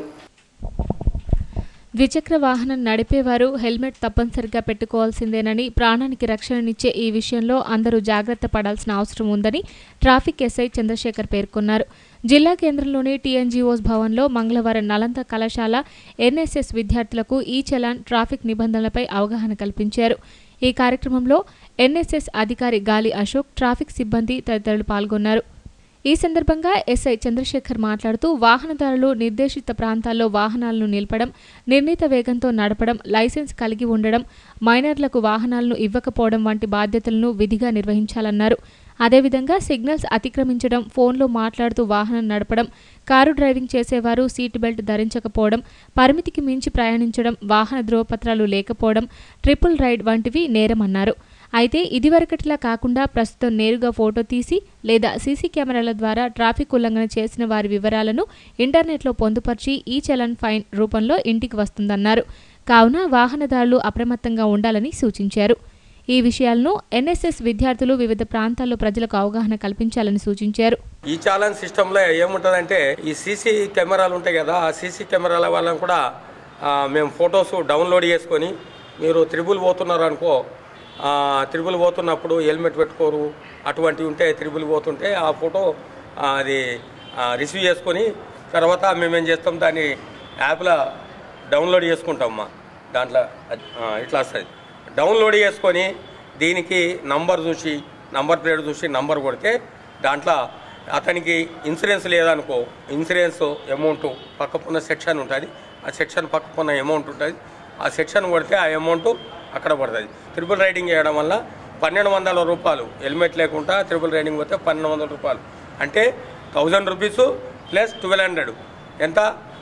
ద్విచక్ర వాహనం నడిపేవారు హెల్మెట్ తప్పనిసరిగా పెట్టుకోవాల్సిందేనని ప్రాణానికి రక్షణనిచ్చే ఈ విషయంలో అందరూ జాగ్రత్త పడాల్సిన అవసరం ఉందని ట్రాఫిక్ ఎస్ఐ చంద్రశేఖర్ పేర్కొన్నారు జిల్లా కేంద్రంలోని టీఎన్జీఓస్ భవన్లో మంగళవారం నలంద కళాశాల ఎన్ఎస్ఎస్ విద్యార్థులకు ఈ చలాన్ ట్రాఫిక్ నిబంధనలపై అవగాహన కల్పించారు ఈ కార్యక్రమంలో ఎన్ఎస్ఎస్ అధికారి గాలి అశోక్ ట్రాఫిక్ సిబ్బంది తదితరులు పాల్గొన్నారు ఈ సందర్భంగా ఎస్ఐ చంద్రశేఖర్ మాట్లాడుతూ వాహనదారులు నిర్దేశిత ప్రాంతాల్లో వాహనాలను నిలపడం నిర్ణీత వేగంతో నడపడం లైసెన్స్ కలిగి ఉండడం మైనర్లకు వాహనాలను ఇవ్వకపోవడం వంటి బాధ్యతలను విధిగా నిర్వహించాలన్నారు అదేవిధంగా సిగ్నల్స్ అతిక్రమించడం ఫోన్లో మాట్లాడుతూ వాహనం నడపడం కారు డ్రైవింగ్ చేసేవారు సీట్ బెల్ట్ ధరించకపోవడం పరిమితికి మించి ప్రయాణించడం వాహన ధ్రువపత్రాలు లేకపోవడం ట్రిపుల్ రైడ్ వంటివి నేరమన్నారు అయితే ఇదివరకటిలా కాకుండా ప్రస్తుతం నేరుగా ఫోటో తీసి లేదా సీసీ కెమెరాల ద్వారా ట్రాఫిక్ ఉల్లంఘన చేసిన వారి వివరాలను ఇంటర్నెట్లో పొందుపరిచి ఈ చలన్ ఫైన్ రూపంలో ఇంటికి వస్తుందన్నారు కావున వాహనదారులు అప్రమత్తంగా ఉండాలని సూచించారు ఈ విషయాలను ఎన్ఎస్ఎస్ విద్యార్థులు వివిధ ప్రాంతాల్లో ప్రజలకు అవగాహన కల్పించాలని సూచించారు ఈ చాలన్ సిస్టంలో ఏముంటుందంటే ఈ సీసీ కెమెరాలు ఉంటాయి కదా ఆ సీసీ కెమెరాల వాళ్ళని కూడా ఆ, మేము ఫొటోస్ డౌన్లోడ్ చేసుకొని మీరు త్రిబుల్ పోతున్నారు అనుకో ఆ, త్రిబుల్ పోతున్నప్పుడు హెల్మెట్ పెట్టుకోరు అటువంటివి ఉంటే త్రిబుల్ పోతుంటే ఆ ఫోటో ఆ, అది రిసీవ్ చేసుకొని తర్వాత మేమేం చేస్తాం దాన్ని యాప్లో డౌన్లోడ్ చేసుకుంటామమ్మా దాంట్లో అది, ఆ, ఇట్లా వస్తుంది డౌన్లోడ్ చేసుకొని దీనికి నంబర్ చూసి నంబర్ ప్లేట్ చూసి నంబర్ కొడితే దాంట్లో అతనికి ఇన్సూరెన్స్ లేదనుకో ఇన్సూరెన్స్ అమౌంట్ పక్కకున్న సెక్షన్ ఉంటుంది ఆ సెక్షన్ పక్కకున్న అమౌంట్ ఉంటుంది ఆ సెక్షన్ కొడితే ఆ అమౌంట్ అక్కడ పడుతుంది త్రిపుల్ రైడింగ్ చేయడం వల్ల పన్నెండు వందల రూపాయలు హెల్మెట్ లేకుండా త్రిపుల్ రైడింగ్ పోతే పన్నెండు వందల రూపాయలు అంటే thousand rupees plus twelve hundred ఎంత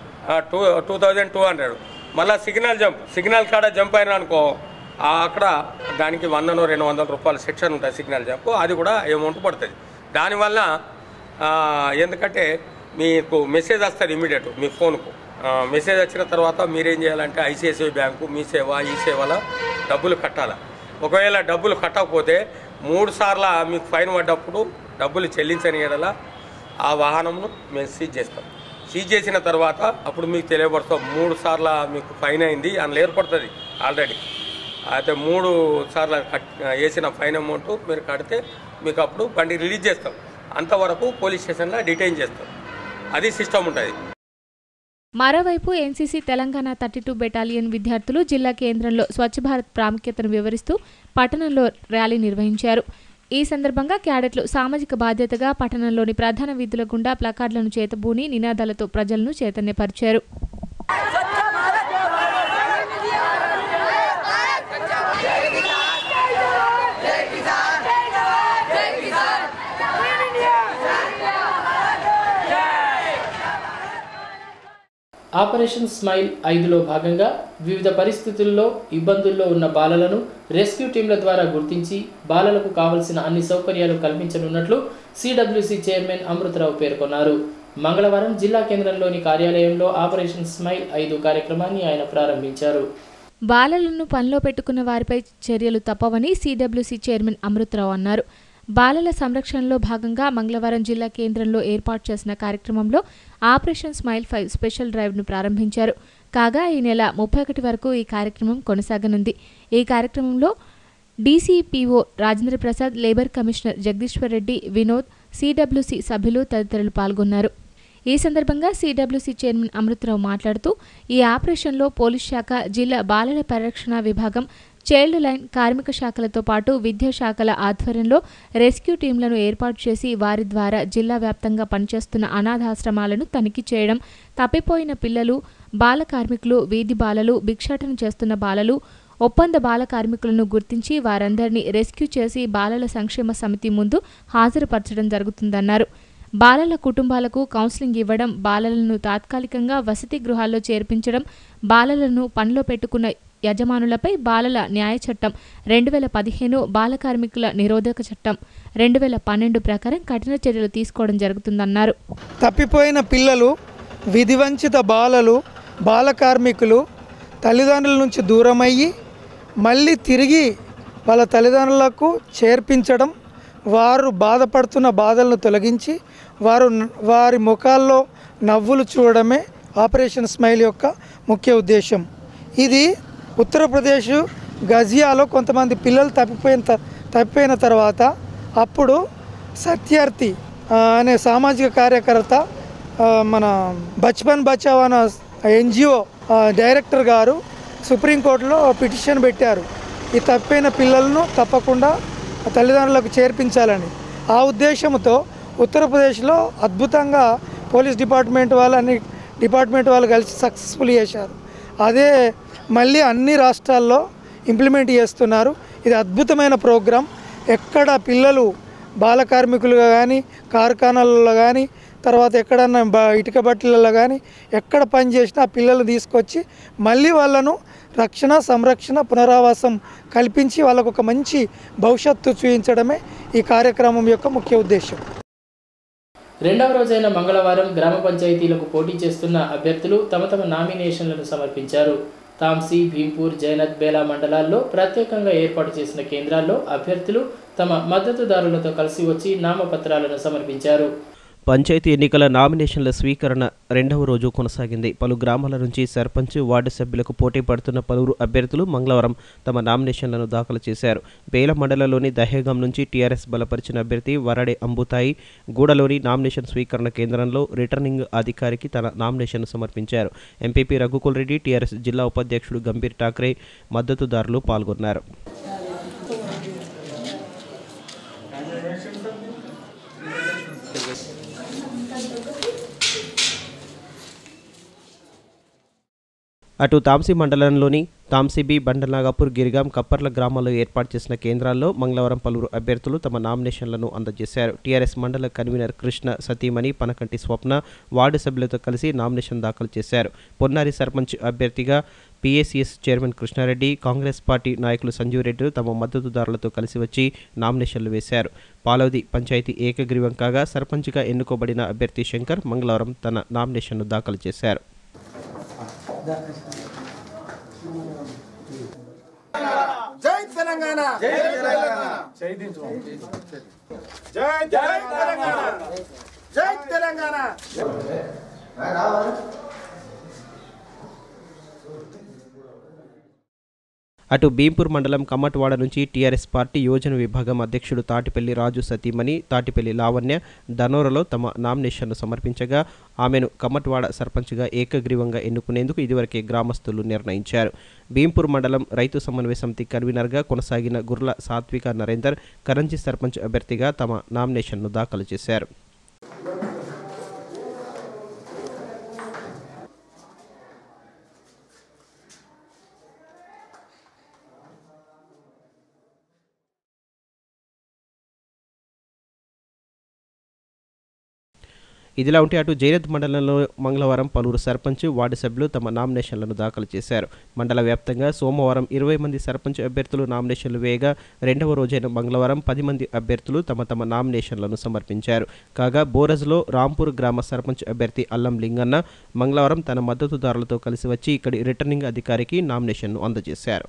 two two thousand two hundred మళ్ళీ సిగ్నల్ జంప్ సిగ్నల్ కాడ జంప్ అయినా అనుకో ఆ అక్కడ దానికి వందను రెండు వందల రూపాయల సెక్షన్ ఉంటుంది సిగ్నల్ జంప్ అది కూడా అమౌంట్ పడుతుంది దానివల్ల ఆ, ఎందుకంటే మీకు మెసేజ్ వస్తుంది ఇమీడియట్ మీ ఫోన్కు ఆ, మెసేజ్ వచ్చిన తర్వాత మీరేం చేయాలంటే ఐసిఐసిఐ బ్యాంకు మీ సేవ ఈ సేవలో డబ్బులు కట్టాలి ఒకవేళ డబ్బులు కట్టకపోతే మూడు సార్లు మీకు ఫైన్ పడ్డప్పుడు డబ్బులు చెల్లించని ఎడల ఆ వాహనంను మేము సీజ్ చేస్తాం సీజ్ చేసిన తర్వాత అప్పుడు మీకు తెలియపడతాం మూడు సార్లు మీకు ఫైన్ అయింది అందులో ఏర్పడుతుంది ఆల్రెడీ అయితే మూడు సార్లు కట్ వేసిన ఫైన్ అమౌంట్ మీరు కడితే మీకు అప్పుడు బండి రిలీజ్ చేస్తాం అంతవరకు పోలీస్ స్టేషన్లో డిటైన్ చేస్తాం అది సిస్టమ్ ఉంటుంది మరోవైపు NCC Telangana thirty two battalion విద్యార్థులు జిల్లా కేంద్రంలో స్వచ్ఛ భారత్ ప్రాముఖ్యతను వివరిస్తూ పట్టణంలో ర్యాలీ నిర్వహించారు ఈ సందర్భంగా క్యాడెట్లు సామాజిక బాధ్యతగా పట్టణంలోని ప్రధాన వీధుల గుండా ప్లకార్డులను చేతబూని నినాదాలతో ప్రజలను చైతన్యపరిచారు ఆపరేషన్ స్మైల్ ఐదులో భాగంగా వివిధ పరిస్థితుల్లో ఇబ్బందుల్లో ఉన్న బాలలను రెస్క్యూ టీంల ద్వారా గుర్తించి బాలలకు కావలసిన అన్ని సౌకర్యాలు కల్పించనున్నట్లు సిడబ్ల్యూసి చైర్మన్ అమృతరావు పేర్కొన్నారు మంగళవారం జిల్లా కేంద్రంలోని కార్యాలయంలో ఆపరేషన్ స్మైల్ ఐదు కార్యక్రమాన్ని ఆయన ప్రారంభించారు బాలలను పనిలో పెట్టుకున్న వారిపై చర్యలు తప్పవని సిడబ్ల్యూసి చైర్మన్ అమృతరావు అన్నారు బాలల సంరక్షణలో భాగంగా మంగళవారం జిల్లా కేంద్రంలో ఏర్పాటు చేసిన కార్యక్రమంలో ఆపరేషన్ స్మైల్ ఫైవ్ స్పెషల్ డ్రైవ్ను ప్రారంభించారు కాగా ఈ నెల ముప్పై ఒకటి వరకు ఈ కార్యక్రమం కొనసాగనుంది ఈ కార్యక్రమంలో DCPO Rajendra Prasad labour commissioner Jagadishwar Reddy Vinod CWC సభ్యులు తదితరులు పాల్గొన్నారు ఈ సందర్భంగా సిడబ్ల్యూసి చైర్మన్ అమృతరావు మాట్లాడుతూ ఈ ఆపరేషన్లో పోలీస్ శాఖ జిల్లా బాలల పరిరక్షణ విభాగం చైల్డ్ లైన్ కార్మిక శాఖలతో పాటు విద్యా శాఖల ఆధ్వర్యంలో రెస్క్యూ టీంలను ఏర్పాటు చేసి వారి ద్వారా జిల్లా వ్యాప్తంగా పనిచేస్తున్న అనాథాశ్రమాలను తనిఖీ చేయడం తప్పిపోయిన పిల్లలు బాల కార్మికులు వీధి బాలలు భిక్షాటన చేస్తున్న బాలలు ఒప్పంద బాల కార్మికులను గుర్తించి వారందరినీ రెస్క్యూ చేసి బాలల సంక్షేమ సమితి ముందు హాజరుపరచడం జరుగుతుందన్నారు బాలల కుటుంబాలకు కౌన్సిలింగ్ ఇవ్వడం బాలలను తాత్కాలికంగా వసతి గృహాల్లో చేర్పించడం బాలలను పనిలో పెట్టుకున్న యజమానులపై బాలల న్యాయ చట్టం రెండు వేల పదిహేను బాల కార్మికుల నిరోధక చట్టం రెండు వేల పన్నెండు ప్రకారం కఠిన చర్యలు తీసుకోవడం జరుగుతుందన్నారు తప్పిపోయిన పిల్లలు విధివంచిత బాలలు బాల కార్మికులు తల్లిదండ్రుల నుంచి దూరమయ్యి మళ్ళీ తిరిగి వాళ్ళ తల్లిదండ్రులకు చేర్పించడం వారు బాధపడుతున్న బాధలను తొలగించి వారు వారి ముఖాల్లో నవ్వులు చూడడమే ఆపరేషన్ స్మైల్ యొక్క ముఖ్య ఉద్దేశం ఇది ఉత్తరప్రదేశ్ గజియాలో కొంతమంది పిల్లలు తప్పిపోయిన త- తప్పిపోయిన తర్వాత అప్పుడు సత్యార్థి ఆ, అనే సామాజిక కార్యకర్త ఆ, మన బచ్పన్ బచావ్ అన్న ఎన్జిఓ డైరెక్టర్ గారు సుప్రీంకోర్టులో పిటిషన్ పెట్టారు ఈ తప్పిపోయిన పిల్లలను తప్పకుండా తల్లిదండ్రులకు చేర్పించాలని ఆ ఉద్దేశంతో ఉత్తరప్రదేశ్లో అద్భుతంగా పోలీస్ డిపార్ట్మెంట్ వాళ్ళు అన్ని డిపార్ట్మెంట్ వాళ్ళు కలిసి సక్సెస్ఫుల్ చేశారు అదే మళ్ళీ అన్ని రాష్ట్రాల్లో ఇంప్లిమెంట్ చేస్తున్నారు ఇది అద్భుతమైన ప్రోగ్రాం ఎక్కడ పిల్లలు బాల కార్మికులుగా కానీ కార్ఖానాలలో కానీ తర్వాత ఎక్కడన్నా బ ఇటుక బట్టలలో కానీ ఎక్కడ పని చేసినా ఆ పిల్లలు తీసుకొచ్చి మళ్ళీ వాళ్ళను రక్షణ సంరక్షణ పునరావాసం కల్పించి వాళ్ళకు ఒక మంచి భవిష్యత్తు చూపించడమే ఈ కార్యక్రమం యొక్క ముఖ్య ఉద్దేశం రెండవ రోజైన మంగళవారం గ్రామ పంచాయతీలకు పోటీ చేస్తున్న అభ్యర్థులు తమ తమ నామినేషన్లను సమర్పించారు తాంసీ భీంపూర్ జైనత్ బేలా మండలాల్లో ప్రత్యేకంగా ఏర్పాటు చేసిన కేంద్రాల్లో అభ్యర్థులు తమ మద్దతుదారులతో కలిసి వచ్చి నామపత్రాలను సమర్పించారు పంచాయతీ ఎన్నికల నామినేషన్ల స్వీకరణ రెండవ రోజు కొనసాగింది పలు గ్రామాల నుంచి సర్పంచ్ వార్డు సభ్యులకు పోటీ పడుతున్న పలువురు అభ్యర్థులు మంగళవారం తమ నామినేషన్లను దాఖలు చేశారు బేల మండలంలోని దహేగం నుంచి టీఆర్ఎస్ బలపరిచిన అభ్యర్థి వరడే అంబుతాయి గూడలోని నామినేషన్ స్వీకరణ కేంద్రంలో రిటర్నింగ్ అధికారికి తన నామినేషన్ సమర్పించారు ఎంపీపీ రఘుకుల్ రెడ్డి టీఆర్ఎస్ జిల్లా ఉపాధ్యక్షుడు గంభీర్ ఠాక్రే మద్దతుదారులు పాల్గొన్నారు అటు తాంసీ మండలంలోని తాంసీబి బండనాగపూర్ గిరిగాం కప్పర్ల గ్రామాల్లో ఏర్పాటు చేసిన కేంద్రాల్లో మంగళవారం పలువురు అభ్యర్థులు తమ నామినేషన్లను అందజేశారు టీఆర్ఎస్ మండల కన్వీనర్ కృష్ణ సతీమణి పనకంటి స్వప్న వార్డు సభ్యులతో కలిసి నామినేషన్ దాఖలు చేశారు పొన్నారి సర్పంచ్ అభ్యర్థిగా PACS chairman Krishna Reddy Congress party నాయకులు సంజీవ్ రెడ్డి తమ మద్దతుదారులతో కలిసి వచ్చి నామినేషన్లు వేశారు పాలవది పంచాయతీ ఏకగ్రీవం కాగా సర్పంచ్గా ఎన్నుకోబడిన అభ్యర్థి శంకర్ మంగళవారం తన నామినేషన్ను దాఖలు చేశారు జై తెలంగాణ జై తెలంగాణ జై జై తెలంగాణ జై తెలంగాణ అటు భీంపూర్ మండలం కమ్మటవాడ నుంచి టీఆర్ఎస్ పార్టీ యోజన విభాగం అధ్యక్షుడు తాటిపల్లి రాజు సతీమణి తాటిపల్లి లావణ్య ధనోరలో తమ నామినేషన్ను సమర్పించగా ఆమెను కమ్మటవాడ సర్పంచ్గా ఏకగ్రీవంగా ఎన్నుకునేందుకు ఇదివరకే గ్రామస్తులు నిర్ణయించారు భీంపూర్ మండలం రైతు సమన్వయ సమితి కన్వీనర్గా కొనసాగిన గుర్ల సాత్విక నరేందర్ కరంజీ సర్పంచ్ అభ్యర్థిగా తమ నామినేషన్ను దాఖలు చేశారు ఇదిలా ఉంటే అటు జైరత్ మండలంలో మంగళవారం పలువురు సర్పంచ్ వార్డు సభ్యులు తమ నామినేషన్లను దాఖలు చేశారు మండల వ్యాప్తంగా సోమవారం ఇరవై మంది సర్పంచ్ అభ్యర్థులు నామినేషన్లు వేయగా రెండవ రోజైన మంగళవారం పది మంది అభ్యర్థులు తమ తమ నామినేషన్లను సమర్పించారు కాగా బోరజ్లో రాంపూర్ గ్రామ సర్పంచ్ అభ్యర్థి అల్లం లింగన్న మంగళవారం తన మద్దతుదారులతో కలిసి వచ్చి ఇక్కడి రిటర్నింగ్ అధికారికి నామినేషన్ను అందజేశారు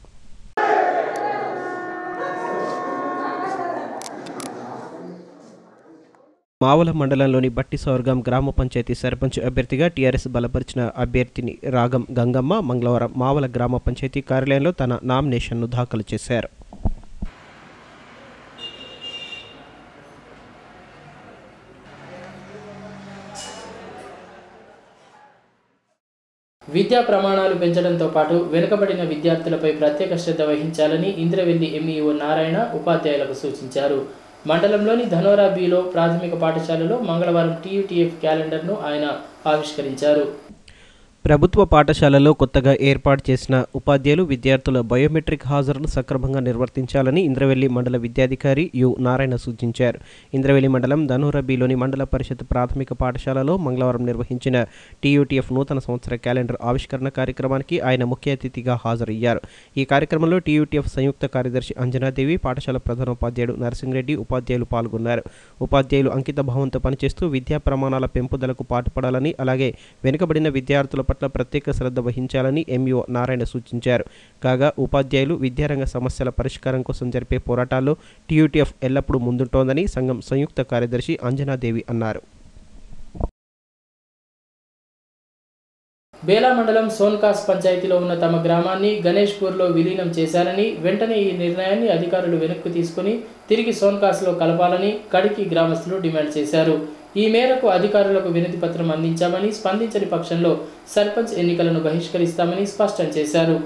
మావల మండలంలోని బట్టి సౌర్గం గ్రామ పంచాయతీ సర్పంచ్ అభ్యర్థిగా టీఆర్ఎస్ బలపరిచిన అభ్యర్థిని రాగం గంగమ్మ మంగళవారం మావల గ్రామ పంచాయతీ కార్యాలయంలో తన నామినేషన్ను దాఖలు చేశారు విద్యా ప్రమాణాలు పెంచడంతో పాటు వెనుకబడిన విద్యార్థులపై ప్రత్యేక శ్రద్ధ వహించాలని ఇంద్రవెల్లి ఎంఈఓ నారాయణ ఉపాధ్యాయులకు సూచించారు మండలంలోని ధనోరా బిలో ప్రాథమిక పాఠశాలలో మంగళవారం టీయూటీఎఫ్ క్యాలెండర్ను ఆయన ఆవిష్కరించారు ప్రభుత్వ పాఠశాలలో కొత్తగా ఏర్పాటు చేసిన ఉపాధ్యాయులు విద్యార్థుల బయోమెట్రిక్ హాజరును సక్రమంగా నిర్వర్తించాలని ఇంద్రవెల్లి మండల విద్యాధికారి యు నారాయణ సూచించారు ఇంద్రవెల్లి మండలం ధనురబిలోని మండల పరిషత్ ప్రాథమిక పాఠశాలలో మంగళవారం నిర్వహించిన టీయూటీఎఫ్ నూతన సంవత్సర క్యాలెండర్ ఆవిష్కరణ కార్యక్రమానికి ఆయన ముఖ్య అతిథిగా హాజరయ్యారు ఈ కార్యక్రమంలో టీయూటీఎఫ్ సంయుక్త కార్యదర్శి అంజనాదేవి పాఠశాల ప్రధానోపాధ్యాయుడు నరసింహరెడ్డి ఉపాధ్యాయులు పాల్గొన్నారు ఉపాధ్యాయులు అంకిత భావంతో పనిచేస్తూ విద్యా ప్రమాణాల పెంపుదలకు పాటుపడాలని అలాగే వెనుకబడిన విద్యార్థుల పట్ల ప్రత్యేక శ్రద్ధ వహించాలని ఎంఈఓ నారాయణ సూచించారు కాగా ఉపాధ్యాయులు విద్యారంగ సమస్యల పరిష్కారం కోసం జరిపే పోరాటాల్లో టీయూటీఎఫ్ ఎల్లప్పుడూ ముందుంటోందని సంఘం సంయుక్త కార్యదర్శి అంజనాదేవి అన్నారు బేలా మండలం సోన్కాస్ పంచాయతీలో ఉన్న తమ గ్రామాన్ని గణేష్పూర్లో విలీనం చేశారని వెంటనే ఈ నిర్ణయాన్ని అధికారులు వెనక్కు తీసుకుని తిరిగి సోన్కాస్లో కలపాలని కడికి గ్రామస్తులు డిమాండ్ చేశారు ఈ మేరకు అధికారులకు వినతి పత్రం అందించామని స్పందించని పక్షంలో సర్పంచ్ ఎన్నికలను బహిష్కరిస్తామని స్పష్టం చేశారు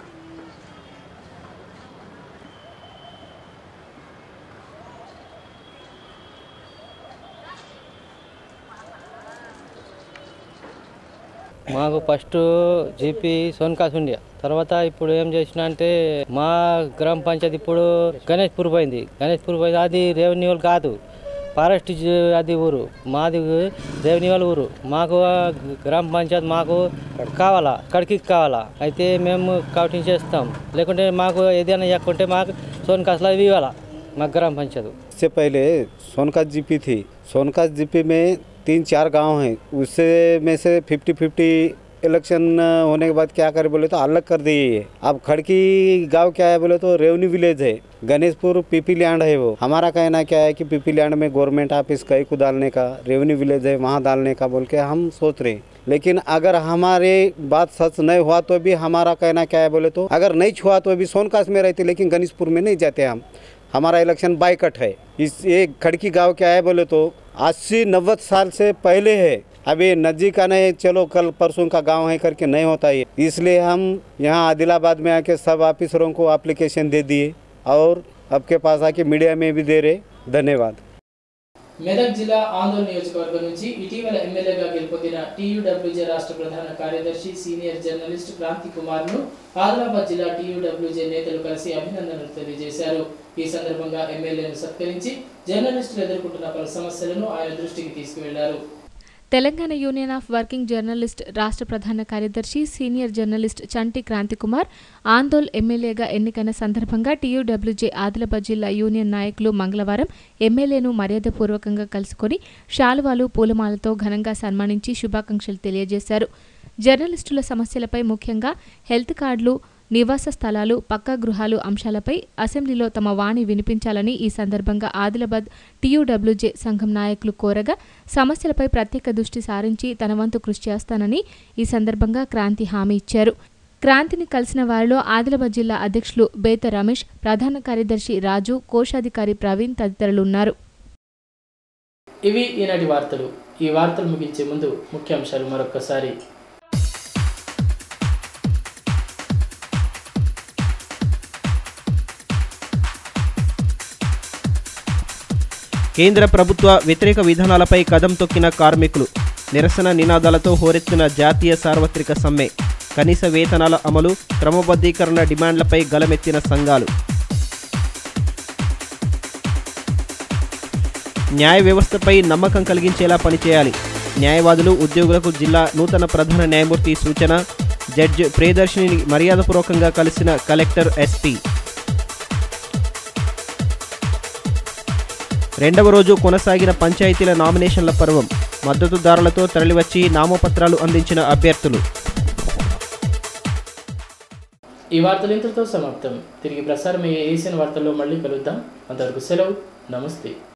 మాకు ఫస్ట్ జీపీ సోన్కాస్ ఉండే తర్వాత ఇప్పుడు ఏం చేసిన అంటే మా గ్రామ పంచాయతీ ఇప్పుడు గణేష్పూర్ పోయింది గణేష్పూర్ పోయింది అది రెవెన్యూలు కాదు ఫారెస్ట్ జ- అది ఊరు మాది రెవెన్యూల ఊరు మాకు ఆ గ్రామ పంచాయతీ మాకు కావాలా కడికి కావాలా అయితే మేము కౌటింగ్ చేస్తాం లేకుంటే మాకు ఏదైనా ఎక్కుంటే మాకు సోన్కాస్లో ఇవి ఇవ్వాలా మా గ్రామ పంచాయతీ इससे पहले सोनकास जीपी थी सोनकास जीपी में तीन चार गांव हैं उससे में से फिफ्टी फिफ्टी इलेक्शन होने के बाद क्या करे बोले तो अलग कर दिए ये अब खड़की गांव क्या है बोले तो रेवन्यू विलेज है गणेशपुर पीपी लैंड है वो हमारा कहना क्या है कि पीपी लैंड में गवर्नमेंट ऑफिस कई को डालने का रेवन्यू विलेज है वहाँ डालने का बोल के हम सोच रहे हैं लेकिन अगर हमारे बात सच नहीं हुआ तो भी हमारा कहना क्या है बोले तो अगर नहीं छुआ तो भी सोनकाश में रहते लेकिन गणेशपुर में नहीं जाते हम हमारा इलेक्शन बाइकट है इस ये खड़की गांव क्या है बोले तो अस्सी नब्बे साल से पहले है अभी नज़दीक आने चलो कल परसों का गांव है करके नहीं होता ये इसलिए हम यहाँ आदिलाबाद में आके सब ऑफिसरों को एप्लीकेशन दे दिए और आपके पास आके मीडिया में भी दे रहे धन्यवाद మెదక్ జిల్లా ఆందోళన నియోజకవర్గం నుంచి ఇటీవల ఎమ్మెల్యేగా గెలుపొందిన టీయూడబ్ల్యూజే రాష్ట్ర ప్రధాన కార్యదర్శి సీనియర్ జర్నలిస్ట్ క్రాంతి కుమార్ ను ఆదిలాబాద్ జిల్లా టీయూడబ్ల్యూజే నేతలు కలిసి అభినందనలు తెలియజేశారు ఈ సందర్భంగా ఎమ్మెల్యేను సత్కరించి జర్నలిస్టులు ఎదుర్కొంటున్న పలు సమస్యలను ఆయన దృష్టికి తీసుకువెళ్లారు Telangana union of working journalist రాష్ట్ర ప్రధాన కార్యదర్శి సీనియర్ జర్నలిస్ట్ చంటి క్రాంతికుమార్ ఆందోళ్ ఎమ్మెల్యేగా ఎన్నికైన సందర్భంగా టీయూడబ్ల్యూజే ఆదిలాబాద్ జిల్లా యూనియన్ నాయకులు మంగళవారం ఎమ్మెల్యేను మర్యాదపూర్వకంగా కలుసుకొని శాలువాలు పూలమాలతో ఘనంగా సన్మానించి శుభాకాంక్షలు తెలియజేశారు జర్నలిస్టుల సమస్యలపై ముఖ్యంగా హెల్త్ కార్డులు నివాస స్థలాలు పక్కా గృహాలు అంశాలపై అసెంబ్లీలో తమ వాణి వినిపించాలని ఈ సందర్భంగా ఆదిలాబాద్ టీయూడబ్ల్యూజే సంఘం నాయకులు కోరగా సమస్యలపై ప్రత్యేక దృష్టి సారించి తన వంతు కృషి చేస్తానని ఈ సందర్భంగా క్రాంతి హామీ ఇచ్చారు క్రాంతిని కలిసిన వారిలో ఆదిలాబాద్ జిల్లా అధ్యక్షులు బేత రమేష్ ప్రధాన కార్యదర్శి రాజు కోశాధికారి ప్రవీణ్ తదితరులు ఉన్నారు ఇవి ఈనాటి వార్తలు ఈ వార్తలు ముగించే ముందు ముఖ్యాంశాలు మరొక్కసారి కేంద్ర ప్రభుత్వ వ్యతిరేక విధానాలపై కదం తొక్కిన కార్మికులు నిరసన నినాదాలతో హోరెత్తిన జాతీయ సార్వత్రిక సమ్మె కనీస వేతనాల అమలు క్రమబద్ధీకరణ డిమాండ్లపై గలమెత్తిన సంఘాలు న్యాయ వ్యవస్థపై నమ్మకం కలిగించేలా పనిచేయాలి న్యాయవాదులు ఉద్యోగులకు జిల్లా నూతన ప్రధాన న్యాయమూర్తి సూచన జడ్జి ప్రియదర్శిని మర్యాదపూర్వకంగా కలిసిన కలెక్టర్ ఎస్పీ రెండవ రోజు కొనసాగిన పంచాయతీల నామినేషన్ల పర్వం మద్దతుదారులతో తరలివచ్చి నామపత్రాలు అందించిన అభ్యర్థులు ఈ వార్తలు ఇంతటితో సమాప్తం తిరిగి ప్రసారం అయ్యే ఏసియన్ వార్తల్లో మళ్ళీ కలుద్దాం అంతవరకు సెలవు నమస్తే